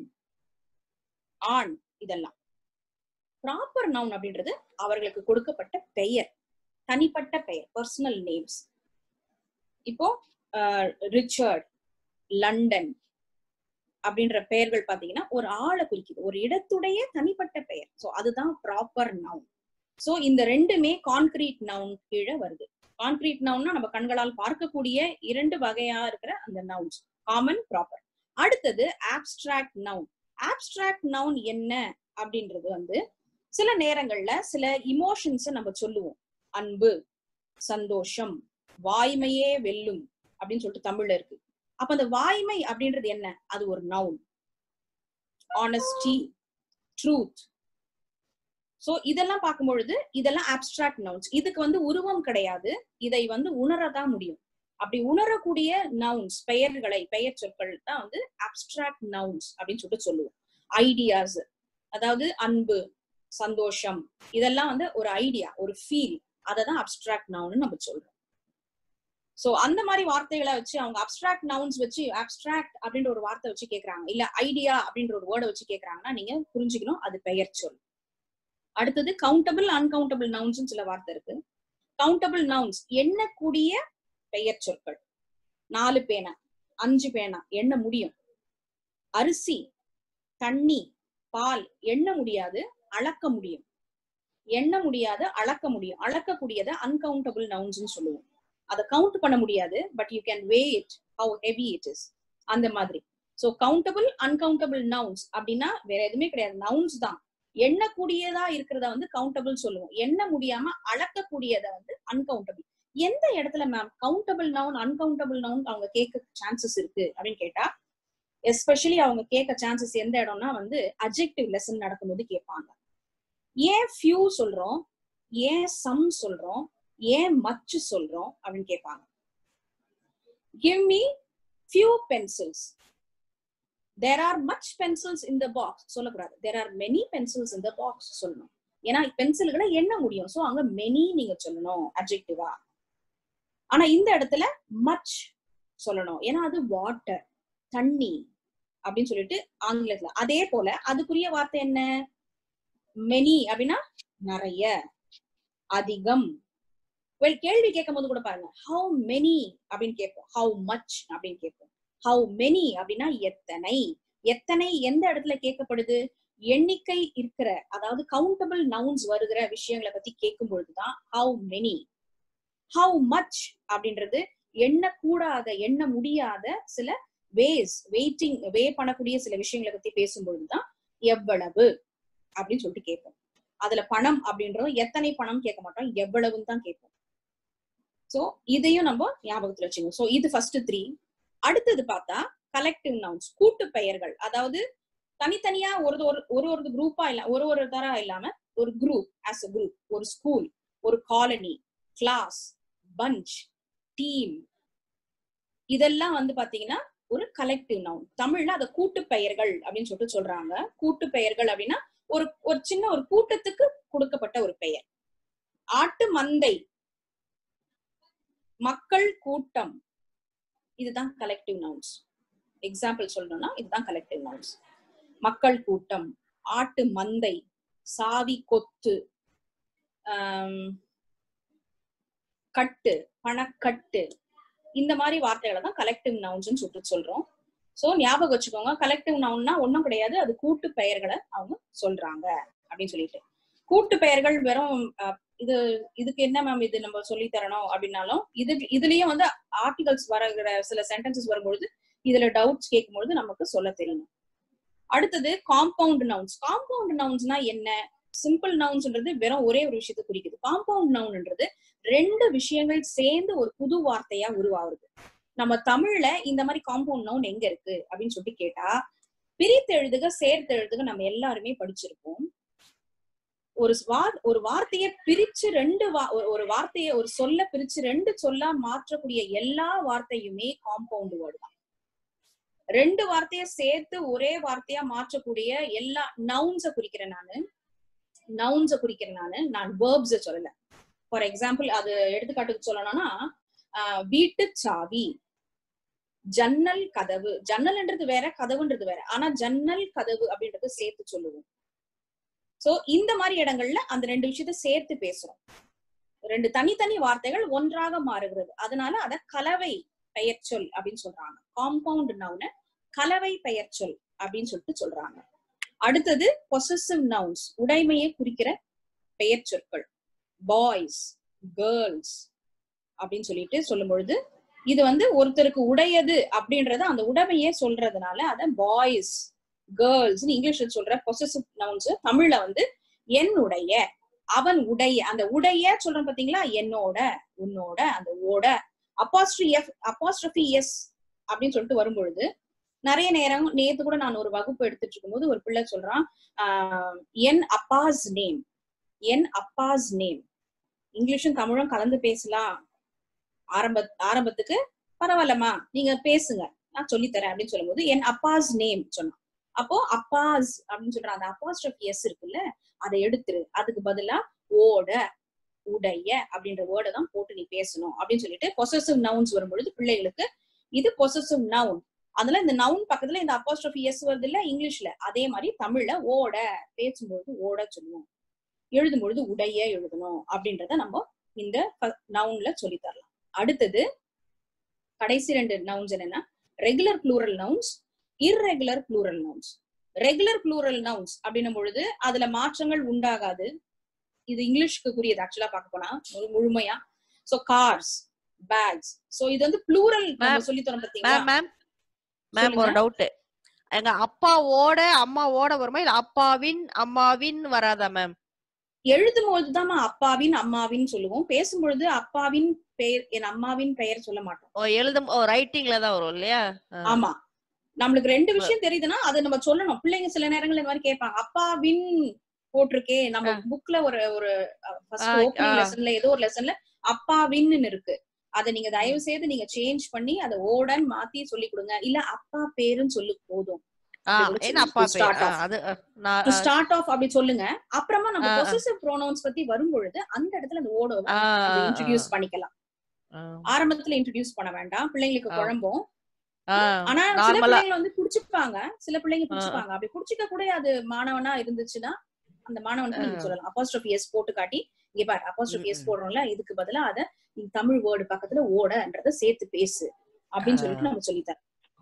ஆண் இதெல்லாம் ப்ராப்பர் நவுன் அப்படின்றது அவர்களுக்கு கொடுக்கப்பட்ட பெயர் தனிப்பட்ட பெயர் பர்சனல் நேம்ஸ் இப்போ ரிச்சர்ட் லண்டன் அப்படின்ற பெயர்கள் பாத்தீங்கன்னா ஒரு ஆளை குறிக்குது ஒரு இடத்துடைய தனிப்பட்ட பெயர் சோ அதுதான் ப்ராப்பர் நவுன் சோ இந்த ரெண்டுமே கான்கிரீட் நவுன் கீழே வருது கான்கிரீட் நவுன்னா நம்ம கண்களால் பார்க்கக்கூடிய இரண்டு வகையா இருக்கிற அந்த நவுன்ஸ் காமன் ப்ராப்பர் அடுத்தது ஆப்ஸ்ட்ராக்ட் நவுன் ஆப்ஸ்ட்ராக்ட் நவுன் என்ன அப்படின்றது வந்து சில நேரங்கள்ல சில இமோஷன்ஸ் நம்ம சொல்லுவோம் அன்பு சந்தோஷம் வாய்மையே வெல்லும் அப்படின்னு சொல்லிட்டு தமிழ்ல இருக்கு அப்ப அந்த வாய்மை அப்படின்றது என்ன அது ஒரு நவுன் ஆனஸ்டி ட்ரூத் சோ இதெல்லாம் பார்க்கும் பொழுது இதெல்லாம் ஆப்ஸ்ட்ராக்ட் நவுன்ஸ் இதுக்கு வந்து உருவம் கிடையாது இதை வந்து உணரதான் முடியும் அப்படி உணரக்கூடிய நவுன்ஸ் பெயர்களை பெயர் சொற்கள் தான் வந்து அப்டிராக்ட் நவுன்ஸ் அப்படின்னு சொல்லிட்டு சொல்லுவோம் ஐடியாஸ் அதாவது அன்பு சந்தோஷம் இதெல்லாம் வந்து ஒரு ஐடியா ஒரு ஃபீல் அதை தான் அப்டிராக்ட் நவுன் நம்ம சொல்றோம் சோ அந்த மாதிரி வார்த்தைகளை வச்சு அவங்க அப்டிராக்ட் நவுன்ஸ் வச்சு அப்டிராக்ட் அப்படின்ற ஒரு வார்த்தை வச்சு கேக்குறாங்க இல்ல ஐடியா அப்படின்ற ஒரு வேர்டை வச்சு கேக்குறாங்கன்னா நீங்க புரிஞ்சுக்கணும் அது பெயர் சொல் அடுத்தது கவுண்டபிள் அன்கவுண்டபிள் நவுன்ஸ் சில வார்த்தை இருக்கு கவுண்டபிள் நவுன்ஸ் எண்ணக்கூடிய பெயர் சொற்கள் நாலு பேனா அஞ்சு பேனா எண்ண முடியும் அரிசி தண்ணி பால் எண்ண முடியாது அளக்க முடியும் எண்ண முடியாது அளக்க முடியும் அளக்கக்கூடியதை அன்கவுண்டபிள் நவுன்ஸ் சொல்லுவோம் அதை கவுண்ட் பண்ண முடியாது but you can weigh it how heavy it is அந்த மாதிரி சோ கவுண்டபிள் அன்கவுண்டபிள் நவுன்ஸ் அப்படின்னா வேற எதுவுமே கிடையாது நவுன்ஸ் தான் எண்ணக்கூடியதா இருக்கிறத வந்து கவுண்டபிள் சொல்லுவோம் எண்ண முடியாம அளக்கக்கூடியத வந்து அன்கவுண்டபிள் எந்த இடத்துல ma'am countable noun uncountable noun அவங்க கேட்க சான்சஸ் இருக்கு அப்படின்னு கேட்டா எஸ்பெஷலி அவங்க கேட்க சான்சஸ் எந்த இடம்னா வந்து அஜெக்டிவ் லெசன் நடக்கும்போது கேட்பாங்க ஏன் ஃபியூ சொல்றோம் ஏன் சம் சொல்றோம் ஏன் மச்சு சொல்றோம் அப்படின்னு கேட்பாங்க give me few pencils there are much pencils in the box சொல்லக்கூடாது there are many pencils in the box சொல்லணும் ஏன்னா பென்சில்களை எண்ண முடியும் சோ அங்க மெனி நீங்க சொல்லணும் அப்ஜெக்டிவா ஆனா இந்த இடத்துல மச் சொல்லணும் ஏன்னா அது வாட்டர் தண்ணி அப்படின்னு சொல்லிட்டு ஆங்கிலத்துல அதே போல அதுக்குரிய வார்த்தை என்ன மெனி அப்படின்னா நிறைய அதிகம் வெல் கேள்வி கேட்கும் போது கூட பாருங்க ஹவு மெனி அப்படின்னு கேட்போம் ஹவு மச் அப்படின்னு கேட்போம் ஹவு மெனி அப்படின்னா எத்தனை எத்தனை எந்த இடத்துல கேட்கப்படுது எண்ணிக்கை இருக்கிற அதாவது கவுண்டபிள் நவுன்ஸ் வருகிற விஷயங்களை பத்தி கேட்கும் பொழுதுதான் ஹவு மெனி ஹவு மச் அப்படின்றது எண்ணக்கூடாத எண்ண முடியாத சில வேஸ் வெயிட்டிங் வே பண்ணக்கூடிய சில விஷயங்களை பத்தி பேசும் பொழுதுதான் எவ்வளவு அப்படின்னு சொல்லிட்டு கேட்போம் அதுல பணம் அப்படின்றோம் எத்தனை பணம் கேட்க மாட்டோம் எவ்வளவுன்னு தான் கேட்போம் சோ இதையும் நம்ம ஞாபகத்துல வச்சுக்கணும் சோ இது ஃபர்ஸ்ட் த்ரீ அடுத்தது பார்த்தா கலெக்டிவ் நவுன்ஸ் கூட்டு பெயர்கள் அதாவது தனித்தனியா ஒரு ஒரு ஒரு ஒரு குரூப்பா இல்ல ஒரு ஒரு தரா இல்லாம ஒரு குரூப் ஆஸ் அ குரூப் ஒரு ஸ்கூல் ஒரு காலனி கிளாஸ் பஞ்ச் டீம் இதெல்லாம் வந்து பாத்தீங்கன்னா ஒரு கலெக்டிவ் நவுன் தமிழ்ல அதை கூட்டு பெயர்கள் அப்படின்னு சொல்லிட்டு சொல்றாங்க கூட்டு பெயர்கள் அப்படின்னா ஒரு ஒரு சின்ன ஒரு கூட்டத்துக்கு கொடுக்கப்பட்ட ஒரு பெயர் ஆட்டு மந்தை மக்கள் கூட்டம் இதுதான் கலெக்டிவ் நவுன்ஸ் எக்ஸாம்பிள் சொல்லணும்னா இதுதான் கலெக்டிவ் நவுன்ஸ் மக்கள் கூட்டம் ஆட்டு மந்தை சாவி கொத்து கட்டு பணக்கட்டு இந்த மாதிரி வார்த்தைகளை தான் கலெக்டிவ் நவுன்ஸ் சொல்லிட்டு சொல்றோம் சோ ஞாபகம் வச்சுக்கோங்க கலெக்டிவ் நவுன்னா ஒண்ணும் கிடையாது அது கூட்டு பெயர்களை அவங்க சொல்றாங்க அப்படின்னு சொல்லிட்டு கூட்டு பெயர்கள் வெறும் இது இதுக்கு என்ன மேம் இது நம்ம சொல்லி தரணும் அப்படின்னாலும் இது இதுலயும் வந்து ஆர்டிகல்ஸ் வர சில சென்டென்சஸ் வரும்பொழுது இதுல டவுட்ஸ் கேட்கும்பொழுது நமக்கு சொல்ல தெரியணும் அடுத்தது காம்பவுண்ட் நவுன்ஸ் காம்பவுண்ட் நவுன்ஸ்னா என்ன சிம்பிள் நவுன்ஸ்ன்றது வெறும் ஒரே ஒரு விஷயத்தை குறிக்குது காம்பவுண்ட் நவுன்ன்றது ரெண்டு விஷயங்கள் சேர்ந்து ஒரு புது வார்த்தையா உருவாகுது நம்ம தமிழ்ல இந்த மாதிரி காம்பவுண்ட் நவுன் எங்க இருக்கு அப்படின்னு சொல்லிட்டு கேட்டா பிரித்து எழுதுக சேர்த்து எழுதுக நம்ம எல்லாருமே படிச்சிருப்போம் ஒரு வார் ஒரு வார்த்தையை பிரிச்சு ரெண்டு வா ஒரு வார்த்தையை ஒரு சொல்ல பிரிச்சு ரெண்டு சொல்லா மாற்றக்கூடிய எல்லா வார்த்தையுமே காம்பவுண்ட் வேர்டு தான் ரெண்டு வார்த்தைய சேர்த்து ஒரே வார்த்தையா மாற்றக்கூடிய எல்லா நவுன்ஸ குறிக்கிறேன் நானு நவுன்ஸ குறிக்கிறேன் நானு நான் வேர்ப்ஸ சொல்லல ஃபார் எக்ஸாம்பிள் அது எடுத்துக்காட்டுக்கு சொல்லணும்னா வீட்டு சாவி ஜன்னல் கதவு ஜன்னல்ன்றது வேற கதவுன்றது வேற ஆனா ஜன்னல் கதவு அப்படின்றது சேர்த்து சொல்லுவோம் சோ இந்த மாதிரி இடங்கள்ல அந்த ரெண்டு விஷயத்த சேர்த்து பேசுறோம் ரெண்டு தனித்தனி வார்த்தைகள் ஒன்றாக மாறுகிறது அதனால அத கலவை பெயர் சொல் அப்படின்னு சொல்றாங்க காம்பவுண்ட் நவுன கலவை பெயர் சொல் அப்படின்னு சொல்லிட்டு சொல்றாங்க அடுத்தது பொசசிவ் நவுன்ஸ் உடைமையை குறிக்கிற பெயர் சொற்கள் பாய்ஸ் கேர்ள்ஸ் அப்படின்னு சொல்லிட்டு சொல்லும் பொழுது இது வந்து ஒருத்தருக்கு உடையது அப்படின்றத அந்த உடைமையே சொல்றதுனால அத பாய்ஸ் கேர்ள்ஸ் இங்கிலீஷ்ல சொல்ற பொசசிவ் நவுன்ஸ் தமிழ்ல வந்து என்னுடைய அவன் உடைய அந்த உடைய சொல்றோம் பாத்தீங்களா என்னோட உன்னோட அந்த ஓட அப்பாஸ்ட்ரி எஃப் அப்பாஸ்ட்ரஃபி எஸ் அப்படின்னு சொல்லிட்டு வரும்பொழுது நிறைய நேரம் நேத்து கூட நான் ஒரு வகுப்பு எடுத்துட்டு இருக்கும்போது ஒரு பிள்ளை சொல்றான் ஆஹ் என் அப்பாஸ் நேம் என் அப்பாஸ் நேம் இங்கிலீஷும் தமிழும் கலந்து பேசலாம் ஆரம்ப ஆரம்பத்துக்கு பரவாயில்லம்மா நீங்க பேசுங்க நான் சொல்லித்தரேன் அப்படின்னு சொல்லும்போது என் அப்பாஸ் நேம் சொன்னான் அப்போ அப்பாஸ் அப்படின்னு சொல்ற அந்த அப்பாஸ்ட்ரஃபி எஸ் இருக்குல்ல அதை எடுத்துரு அதுக்கு பதிலா ஓட உடைய அப்படின்ற வேர்டை தான் போட்டு நீ பேசணும் அப்படின்னு சொல்லிட்டு பொசசிவ் நவுன்ஸ் வரும்பொழுது பிள்ளைகளுக்கு இது பொசசிவ் நவுன் அதுல இந்த நவுன் பக்கத்துல இந்த அப்பாஸ்ட்ரஃபி எஸ் வருது இல்ல இங்கிலீஷ்ல அதே மாதிரி தமிழ்ல ஓட பேசும்பொழுது ஓட சொல்லுவோம் எழுதும் பொழுது உடைய எழுதணும் அப்படின்றத நம்ம இந்த நவுன்ல சொல்லி தரலாம் அடுத்தது கடைசி ரெண்டு நவுன்ஸ் என்னன்னா regular plural nouns irregular plural nouns regular plural nouns அப்படின்னும் பொழுது அதுல மாற்றங்கள் உண்டாகாது இது இங்கிலீஷ்க்கு குறியது ஆக்சுவலா பார்க்க போனா முழு- முழுமையா சோ கார்ஸ் பேக்ஸ் சோ இது வந்து ப்ளூரல் நம்ம Ma'am, சொல்லி தரோம் பாத்தீங்களா மேம் மேம் மேம் ஒரு சொல்லுங்க. டவுட் எங்க அப்பாவோட அம்மாவோட வருமா இல்ல அப்பாவின் அம்மாவின் வராதா மேம் எழுதும் பொழுதுதான் அப்பாவின் அம்மாவின் சொல்லுவோம் பேசும்பொழுது அப்பாவின் பெயர் என் அம்மாவின் பெயர் சொல்ல மாட்டோம் ஓ எழுதும் ஓ ரைட்டிங்ல தான் வரும் இல்லையா ஆ. ஆமா நம்மளுக்கு ரெண்டு விஷயம் தெரியுதுன்னா அதை நம்ம சொல்லணும் பிள்ளைங்க சில நேரங்கள்ல இந்த மாதிரி கேட்பாங்க அப்பாவின் போட்டிருக்கே நம்ம புக்ல ஒரு ஒரு ஃபர்ஸ்ட் ஆ, ஓப்பனிங் ஆ. லெசன்ல ஏதோ ஒரு லெசன்ல அப்பாவின்னு இருக்கு அதை நீங்க தயவு செய்து நீங்க சேஞ்ச் பண்ணி அதை ஓடன் மாத்தி சொல்லி கொடுங்க இல்ல அப்பா பேருன்னு சொல்லி போதும் ஆ, அப்படி ஏன்னா சொல்லி அப்பா to பேர் start ஆ, off. அது ஆ, நான் டு ஸ்டார்ட் ஆஃப் அப்படி சொல்லுங்க அப்புறமா நம்ம ஆ, ஆ. பொசசிவ் ப்ரோனவுன்ஸ் பத்தி வரும்பொழுது அந்த இடத்துல அந்த ஓட ஆ, ஆ, இன்ட்ரடியூஸ் பண்ணிக்கலாம் ஆ, ஆரம்பத்துல இன்ட்ரடியூஸ் பண்ண வேண்டாம் பிள்ளைங்களுக்கு ஆ. குழம்பும் ஆ, ஆனா சில நார்மலா பிள்ளைங்க வந்து புடிச்சுப்பாங்க சில பிள்ளைங்க ஆ. புடிச்சுப்பாங்க அப்படி புடிச்சுக்க கூட அது மாணவனா இருந்துச்சுன்னா அந்த மாணவனுக்கு நீங்க ஆ. சொல்லலாம் அப்போஸ்ட்ரோஃபி எஸ் போட்டு காட்டி இங்க பாரு அப்போஸ்ட்ரோஃபி எஸ் ம், ம். போடுறோம்ல இதுக்கு பதிலா அத நீ தமிழ் வேர்டு பக்கத்துல ஓடன்றத சேர்த்து பேசு அப்படின்னு ஆ. சொல்லிட்டு நம்ம சொல்லித்தரோம்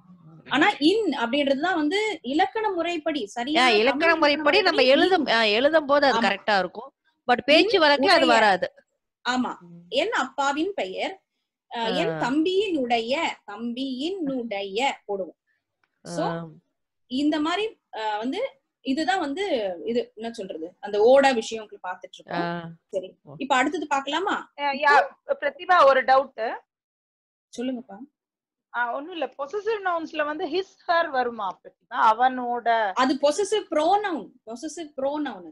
ஆனா இன் அப்படின்றதுதான் வந்து இலக்கண முறைப்படி ஆ, சரியா இலக்கண முறைப்படி நம்ம எழுதும் ஆ, எழுதும் போது அது ஆமா. கரெக்டா இருக்கும் பட் பேச்சு வழக்குல அது உடைய. வராது ஆமா என் அப்பாவின் பெயர் அஹ், என் ஆ. தம்பியினுடைய தம்பியினுடைய போடுவோம் So, இந்த மாதிரி அஹ், வந்து இதுதான் வந்து இது என்ன சொல்றது அந்த ஓட விஷயம் பாத்துட்டு ஆ, இருக்கோம் சரி இப்ப அடுத்தது பாக்கலாமா அஹ் யா பிரதிபா ஒரு டவுட் சொல்லுங்கப்பா ஒண்ணும் இல்ல பொசசிவ் நவுன்ஸ்ல வந்து ஹிஸ் ஹர் வருமா பிரதிபா அவனோட அது possessive pronoun possessive pronoun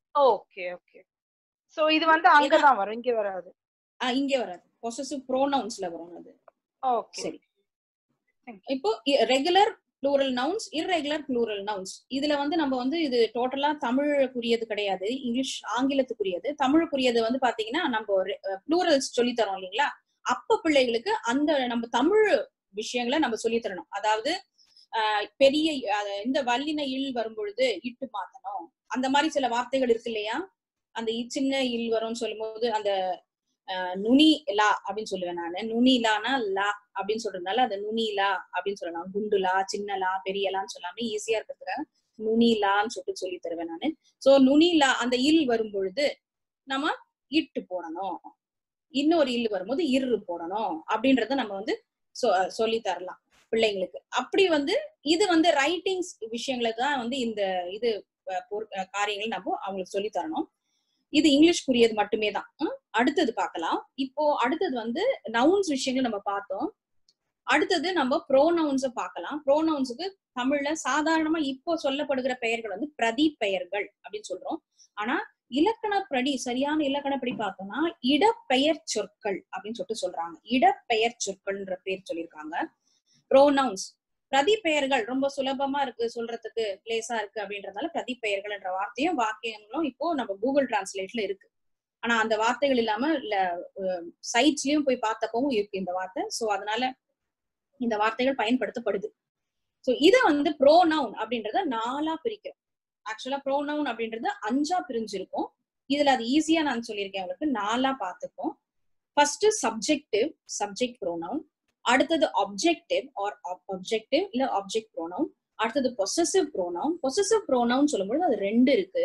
okay okay so இது வந்து அங்கதான் வரும் இங்க வராது இங்க வராது பொசசிவ் ப்ரோனவுன்ஸ்ல வரும் அது ஓகே சரி Thank இப்போ regular plural nouns irregular plural nouns இதுல வந்து நம்ம வந்து இது டோட்டலா தமிழுக்குரியது கிடையாது இங்கிலீஷ் ஆங்கிலத்துக்குரியது தமிழுக்குரியது வந்து பாத்தீங்கன்னா நம்ம ப்ளூரல்ஸ் சொல்லி தரோம் இல்லைங்களா அப்ப பிள்ளைகளுக்கு அந்த நம்ம தமிழ் விஷயங்களை நம்ம சொல்லி தரணும் அதாவது ஆஹ் பெரிய அஹ் இந்த வல்லின இல் வரும் பொழுது இட்டு மாத்தணும் அந்த மாதிரி சில வார்த்தைகள் இருக்கு இல்லையா அந்த இ- சின்ன இல் வரும்னு சொல்லும்போது அந்த ஆஹ் நுனி லா அப்படின்னு சொல்லுவேன் நானு நுனி லானா லா அப்படின்னு சொல்றதுனால அந்த நுனி லா அப்படின்னு சொல்லலாம் குண்டு லா சின்ன லா பெரிய லான்னு சொல்லாம ஈஸியா இருக்கிறதுக்காக நுனி லான்னு சொல்லிட்டு சொல்லி தருவேன் நானு சோ நுனி லா அந்த இல் வரும் பொழுது நம்ம இட்டு போடணும் இன்னொரு இல் வரும்போது இரு போடணும் அப்படின்றத நம்ம வந்து சொ- சொல்லி தரலாம் பிள்ளைங்களுக்கு அப்படி வந்து இது வந்து ரைட்டிங்ஸ் விஷயங்களை தான் வந்து இந்த இது அஹ், பொரு- அஹ், காரியங்கள் நம்ம அவங்களுக்கு சொல்லி தரணும் இது இங்கிலீஷ்க்குரியது மட்டுமே தான் ம்? அடுத்தது பார்க்கலாம் இப்போ அடுத்தது வந்து நவுன்ஸ் விஷயங்கள் நம்ம பார்த்தோம் அடுத்தது நம்ம ப்ரோனவுன்ஸை பார்க்கலாம் ப்ரோனவுன்ஸுக்கு தமிழ்ல சாதாரணமா இப்போ சொல்லப்படுகிற பெயர்கள் வந்து பிரதி பெயர்கள் அப்படின்னு சொல்றோம் ஆனா இலக்கணப்படி சரியான இலக்கணப்படி பார்த்தோம்னா இடப்பெயர் சொற்கள் அப்படின்னு சொல்லிட்டு சொல்றாங்க இடப்பெயர் சொற்கள்ன்ற பேர் சொல்லியிருக்காங்க ப்ரோனவுன்ஸ் பிரதி பெயர்கள் ரொம்ப சுலபமா இருக்கு சொல்றதுக்கு லேசா இருக்கு அப்படின்றதால பிரதி பெயர்கள் என்ற வார்த்தையும் வாக்கியங்களும் இப்போ நம்ம கூகுள் டிரான்ஸ்லேட்ல இருக்கு ஆனா அந்த வார்த்தைகள் இல்லாம இல்ல சைட்ஸ்லயும் போய் பார்த்தப்பவும் இருக்கு இந்த வார்த்தை சோ அதனால இந்த வார்த்தைகள் பயன்படுத்தப்படுது சோ இத வந்து ப்ரோனவுன் அப்படின்றத நாலா பிரிக்கிறோம் ஆக்சுவலா ப்ரோனவுன் அப்படின்றது அஞ்சா பிரிஞ்சிருக்கும் இதுல அது ஈஸியா நான் சொல்லியிருக்கேன் உங்களுக்கு நாலா பார்த்துப்போம் ஃபர்ஸ்ட் சப்ஜெக்டிவ் சப்ஜெக்ட் ப்ரோனவுன் அடுத்தது ஆப்ஜெக்டிவ் ஆர் ஆப்ஜெக்டிவ் இல்ல ஆப்ஜெக்ட் ப்ரோனவுன் அடுத்தது பொசசிவ் ப்ரோனவுன் பொசசிவ் ப்ரோனவுன் சொல்லும்போது அது ரெண்டு இருக்கு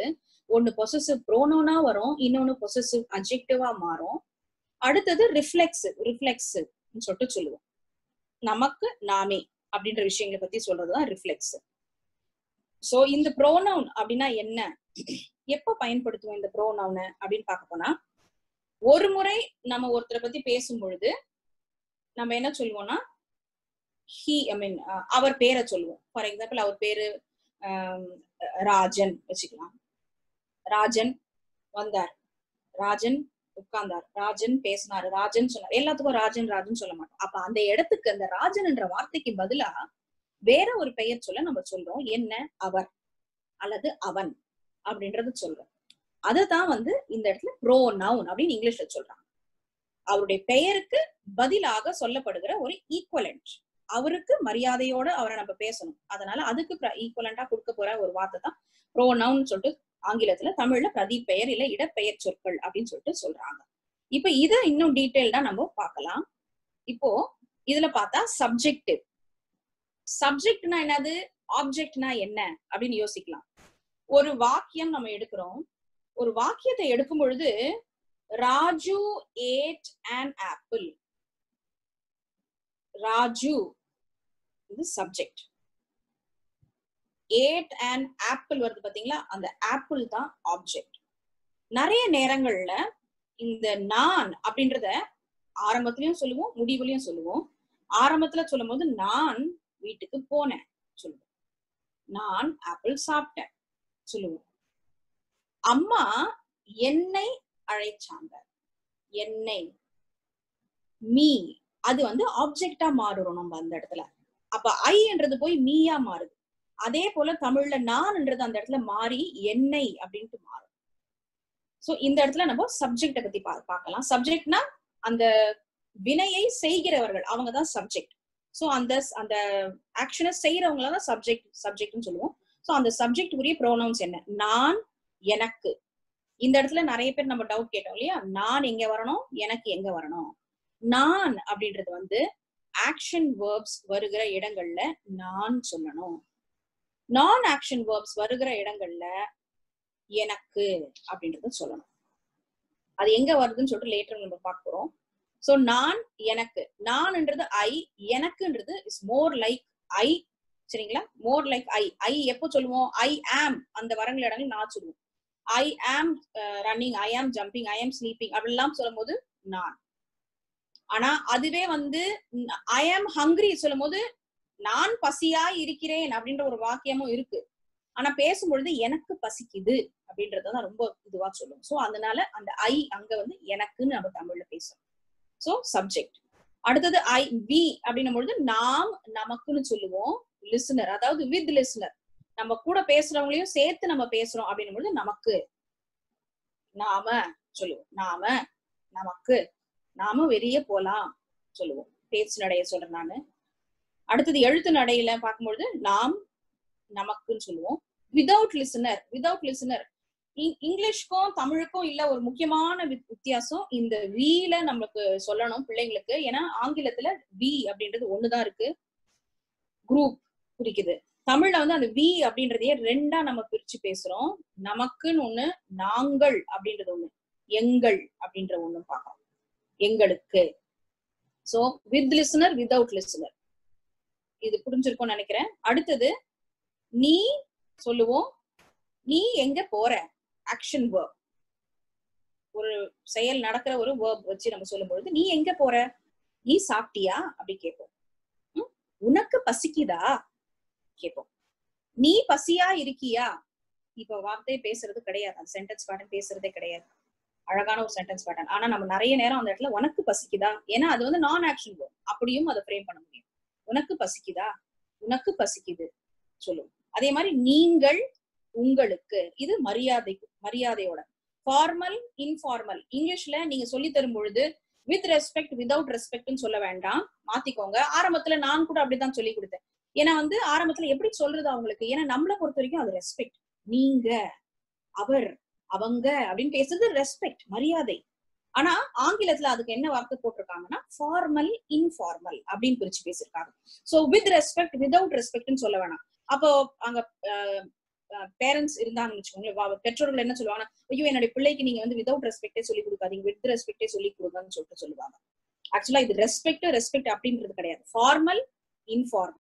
ஒன்னு பொசசிவ் ப்ரோனோனா வரும் இன்னொன்னு பொசசிவ் அஜெக்டிவா மாறும் அடுத்தது ரிஃப்ளெக்ஸிவ் ரிஃப்ளெக்ஸிவ் சொல்லிட்டு சொல்லுவோம் நமக்கு நாமே அப்படின்ற விஷயங்களை பத்தி சொல்றதுதான் ரிஃப்ளெக்ஸ் சோ இந்த ப்ரோனவுன் அப்படின்னா என்ன எப்ப பயன்படுத்துவோம் இந்த ப்ரோனவுனை அப்படின்னு பார்க்க போனா ஒரு முறை நம்ம ஒருத்தரை பத்தி பேசும் பொழுது நம்ம என்ன சொல்லுவோம்னா ஹி ஐ மீன் அவர் பேரை சொல்லுவோம் ஃபார் எக்ஸாம்பிள் அவர் பேரு ஆம், ராஜன் வச்சுக்கலாம் ராஜன் வந்தார் ராஜன் உட்கார்ந்தார் ராஜன் பேசினாரு ராஜன் சொன்னார் எல்லாத்துக்கும் ராஜன் ராஜன் சொல்ல மாட்டோம் அப்ப அந்த இடத்துக்கு அந்த ராஜன் என்ற வார்த்தைக்கு பதிலா வேற ஒரு பெயர் சொல்ல நம்ம சொல்றோம் என்ன அவர் அல்லது அவன் அப்படின்றது சொல்றோம் அதுதான் வந்து இந்த இடத்துல ப்ரோ நவுன் அப்படின்னு இங்கிலீஷ்ல சொல்றாங்க அவருடைய பெயருக்கு பதிலாக சொல்லப்படுகிற ஒரு ஈக்குவலண்ட் அவருக்கு மரியாதையோட அவரை நம்ம பேசணும் அதனால அதுக்கு ஈக்குவலண்டா கொடுக்க போற ஒரு வார்த்தை தான் ப்ரோ நவுன் சொல்லிட்டு ஆங்கிலத்துல தமிழ்ல பிரதி பெயர் இல்ல இடப்பெயர் சொற்கள் அப்படின்னு சொல்லிட்டு சொல்றாங்க இப்ப இத இன்னும் டீட்டெயில்டா நம்ம பார்க்கலாம் இப்போ இதுல பார்த்தா சப்ஜெக்டிவ் சப்ஜெக்ட்னா என்னது ஆப்ஜெக்ட்னா என்ன அப்படின்னு யோசிக்கலாம் ஒரு வாக்கியம் நம்ம எடுக்கிறோம் ஒரு வாக்கியத்தை எடுக்கும் பொழுது Raju ate an apple Raju இது சப்ஜெக்ட் ஏட் அண்ட் ஆப்பிள் வருது பாத்தீங்களா அந்த ஆப்பிள் தான் ஆப்ஜெக்ட் நிறைய நேரங்கள்ல இந்த நான் அப்படின்றத ஆரம்பத்திலயும் சொல்லுவோம் முடிவுலயும் சொல்லுவோம் ஆரம்பத்துல சொல்லும் போது நான் வீட்டுக்கு போனேன் சொல்லுவோம் நான் ஆப்பிள் சாப்பிட்டேன் சொல்லுவோம் அம்மா என்னை அழைச்சாங்க என்னை மீ அது வந்து ஆப்ஜெக்டா மாறுறோம் நம்ம அந்த இடத்துல அப்ப ஐன்றது போய் மீயா மாறுது அதே போல தமிழ்ல நான்ன்றது அந்த இடத்துல மாறி என்னை அப்படின்ட்டு மாறும் சோ இந்த இடத்துல நம்ம சப்ஜெக்ட பத்தி பா- பார்க்கலாம் சப்ஜெக்ட்னா அந்த வினையை செய்கிறவர்கள் அவங்க தான் சப்ஜெக்ட் சோ அந்த அந்த ஆக்ஷனை செய்யறவங்கள தான் சப்ஜெக்ட் சப்ஜெக்ட்னு சொல்லுவோம் சோ அந்த சப்ஜெக்ட் உரிய ப்ரோனவுன்ஸ் என்ன நான் எனக்கு இந்த இடத்துல நிறைய பேர் நம்ம டவுட் கேட்டோம் இல்லையா நான் எங்க வரணும் எனக்கு எங்க வரணும் நான் அப்படின்றது வந்து ஆக்ஷன் வேர்ப்ஸ் வருகிற இடங்கள்ல நான் சொல்லணும் நான் ஆக்ஷன் வேர்ப்ஸ் வருகிற இடங்கள்ல எனக்கு அப்படின்றத சொல்லணும் அது எங்க வருதுன்னு சொல்லிட்டு லேட்டர் நம்ம பார்க்க போறோம் சோ நான் எனக்கு நான்ன்றது ஐ எனக்குன்றது இஸ் மோர் லைக் ஐ சரிங்களா மோர் லைக் ஐ ஐ எப்போ சொல்லுவோம் ஐ ஆம் அந்த வரங்கள் இடங்கள் நான் சொல்லுவோம் ஐ ஆம் ரன்னிங் ஐ ஆம் ஜம்பிங் ஐ ஆம் ஸ்லீப்பிங் அப்படிலாம் சொல்லும் போது நான் ஆனா அதுவே வந்து ஐ ஆம் ஹங்கிரி சொல்லும் போது நான் பசியா இருக்கிறேன் அப்படின்ற ஒரு வாக்கியமும் இருக்கு ஆனா பேசும்பொழுது எனக்கு பசிக்குது அப்படின்றதான் ரொம்ப இதுவா சொல்லும் சோ அதனால அந்த ஐ அங்க வந்து எனக்குன்னு நம்ம தமிழ்ல பேசுறோம் சோ சப்ஜெக்ட் அடுத்தது ஐ வி அப்படின்னும் பொழுது நாம் நமக்குன்னு சொல்லுவோம் லிசனர் அதாவது வித் லிசனர் நம்ம கூட பேசுறவங்களையும் சேர்த்து நம்ம பேசுறோம் அப்படின்னும் பொழுது நமக்கு நாம சொல்லுவோம் நாம நமக்கு நாம வெளியே போலாம் சொல்லுவோம் பேச்சு நடைய சொல்றேன் நானு அடுத்தது எழுத்து நடையில பார்க்கும்பொழுது நாம் நமக்குன்னு சொல்லுவோம் விதவுட் லிசனர் விதவுட் லிசனர் இங்கிலீஷ்க்கும் தமிழுக்கும் இல்ல ஒரு முக்கியமான வித்- வித்தியாசம் இந்த வீல நமக்கு சொல்லணும் பிள்ளைங்களுக்கு ஏன்னா ஆங்கிலத்துல வி அப்படின்றது ஒண்ணுதான் இருக்கு குரூப் குறிக்குது தமிழ்ல வந்து அந்த வி அப்படின்றதையே ரெண்டா நம்ம பிரிச்சு பேசுறோம் நமக்குன்னு ஒண்ணு நாங்கள் அப்படின்றது ஒண்ணு எங்கள் அப்படின்ற ஒண்ணு பார்க்கறோம் எங்களுக்கு so with listener without listener இது புரிஞ்சிருக்கும்னு நினைக்கிறேன் அடுத்தது நீ சொல்லுவோம் நீ எங்க போற ஆக்ஷன் வேர்ப் ஒரு செயல் நடக்கிற ஒரு வேர்ப் வச்சு நம்ம சொல்லும் பொழுது நீ எங்க போற நீ சாப்பிட்டியா அப்படி கேட்போம் ம்? உனக்கு பசிக்குதா கேட்போம் நீ பசியா இருக்கியா இப்ப வார்த்தை பேசுறது கிடையாது அந்த சென்டென்ஸ் பேட்டர்ன் பேசுறதே கிடையாது அழகான ஒரு சென்டென்ஸ் பேட்டர்ன் ஆனா நம்ம நிறைய நேரம் அந்த இடத்துல உனக்கு பசிக்குதா ஏன்னா அது வந்து நான் ஆக்ஷன் வேர்ப் அப்படியும் அதை ஃப்ரேம் பண்ண முடியும் உனக்கு பசிக்குதா உனக்கு பசிக்குது சொல்லும் அதே மாதிரி நீங்கள் உங்களுக்கு இது மரியாதை மரியாதையோட ஃபார்மல் இன்ஃபார்மல் இங்கிலீஷ்ல நீங்க சொல்லி தரும் பொழுது வித் ரெஸ்பெக்ட் வித்வுட் ரெஸ்பெக்ட்னு சொல்ல வேண்டாம் மாத்திக்கோங்க ஆரம்பத்துல நான் கூட அப்படிதான் சொல்லி கொடுத்தேன் ஏன்னா வந்து ஆரம்பத்துல எப்படி சொல்றது அவங்களுக்கு ஏன்னா நம்மளை பொறுத்த வரைக்கும் அது ரெஸ்பெக்ட் நீங்க அவர் அவங்க அப்படின்னு பேசுறது ரெஸ்பெக்ட் மரியாதை ஆனா ஆங்கிலத்துல அதுக்கு என்ன வார்த்தை போட்டிருக்காங்கன்னா ஃபார்மல் இன்ஃபார்மல் அப்படின்னு பிரிச்சு பேசியிருக்காங்க சோ வித் ரெஸ்பெக்ட் வித்வுட் ரெஸ்பெக்ட்னு சொல்ல வேணாம் அப்போ அங்க பேரண்ட்ஸ் இருந்தாங்கன்னு வச்சுக்கோங்களேன் வா- பெற்றோர்கள் என்ன சொல்லுவாங்க ஐயோ என்னுடைய பிள்ளைக்கு நீங்க வந்து விதவுட் ரெஸ்பெக்டே சொல்லி கொடுக்காதீங்க வித் ரெஸ்பெக்டே சொல்லி கொடுங்கன்னு சொல்லிட்டு சொல்லுவாங்க ஆக்சுவலா இது ரெஸ்பெக்ட் ரெஸ்பெக்ட் அப்படின்றது கிடையாது ஃபார்மல் இன்ஃபார்மல்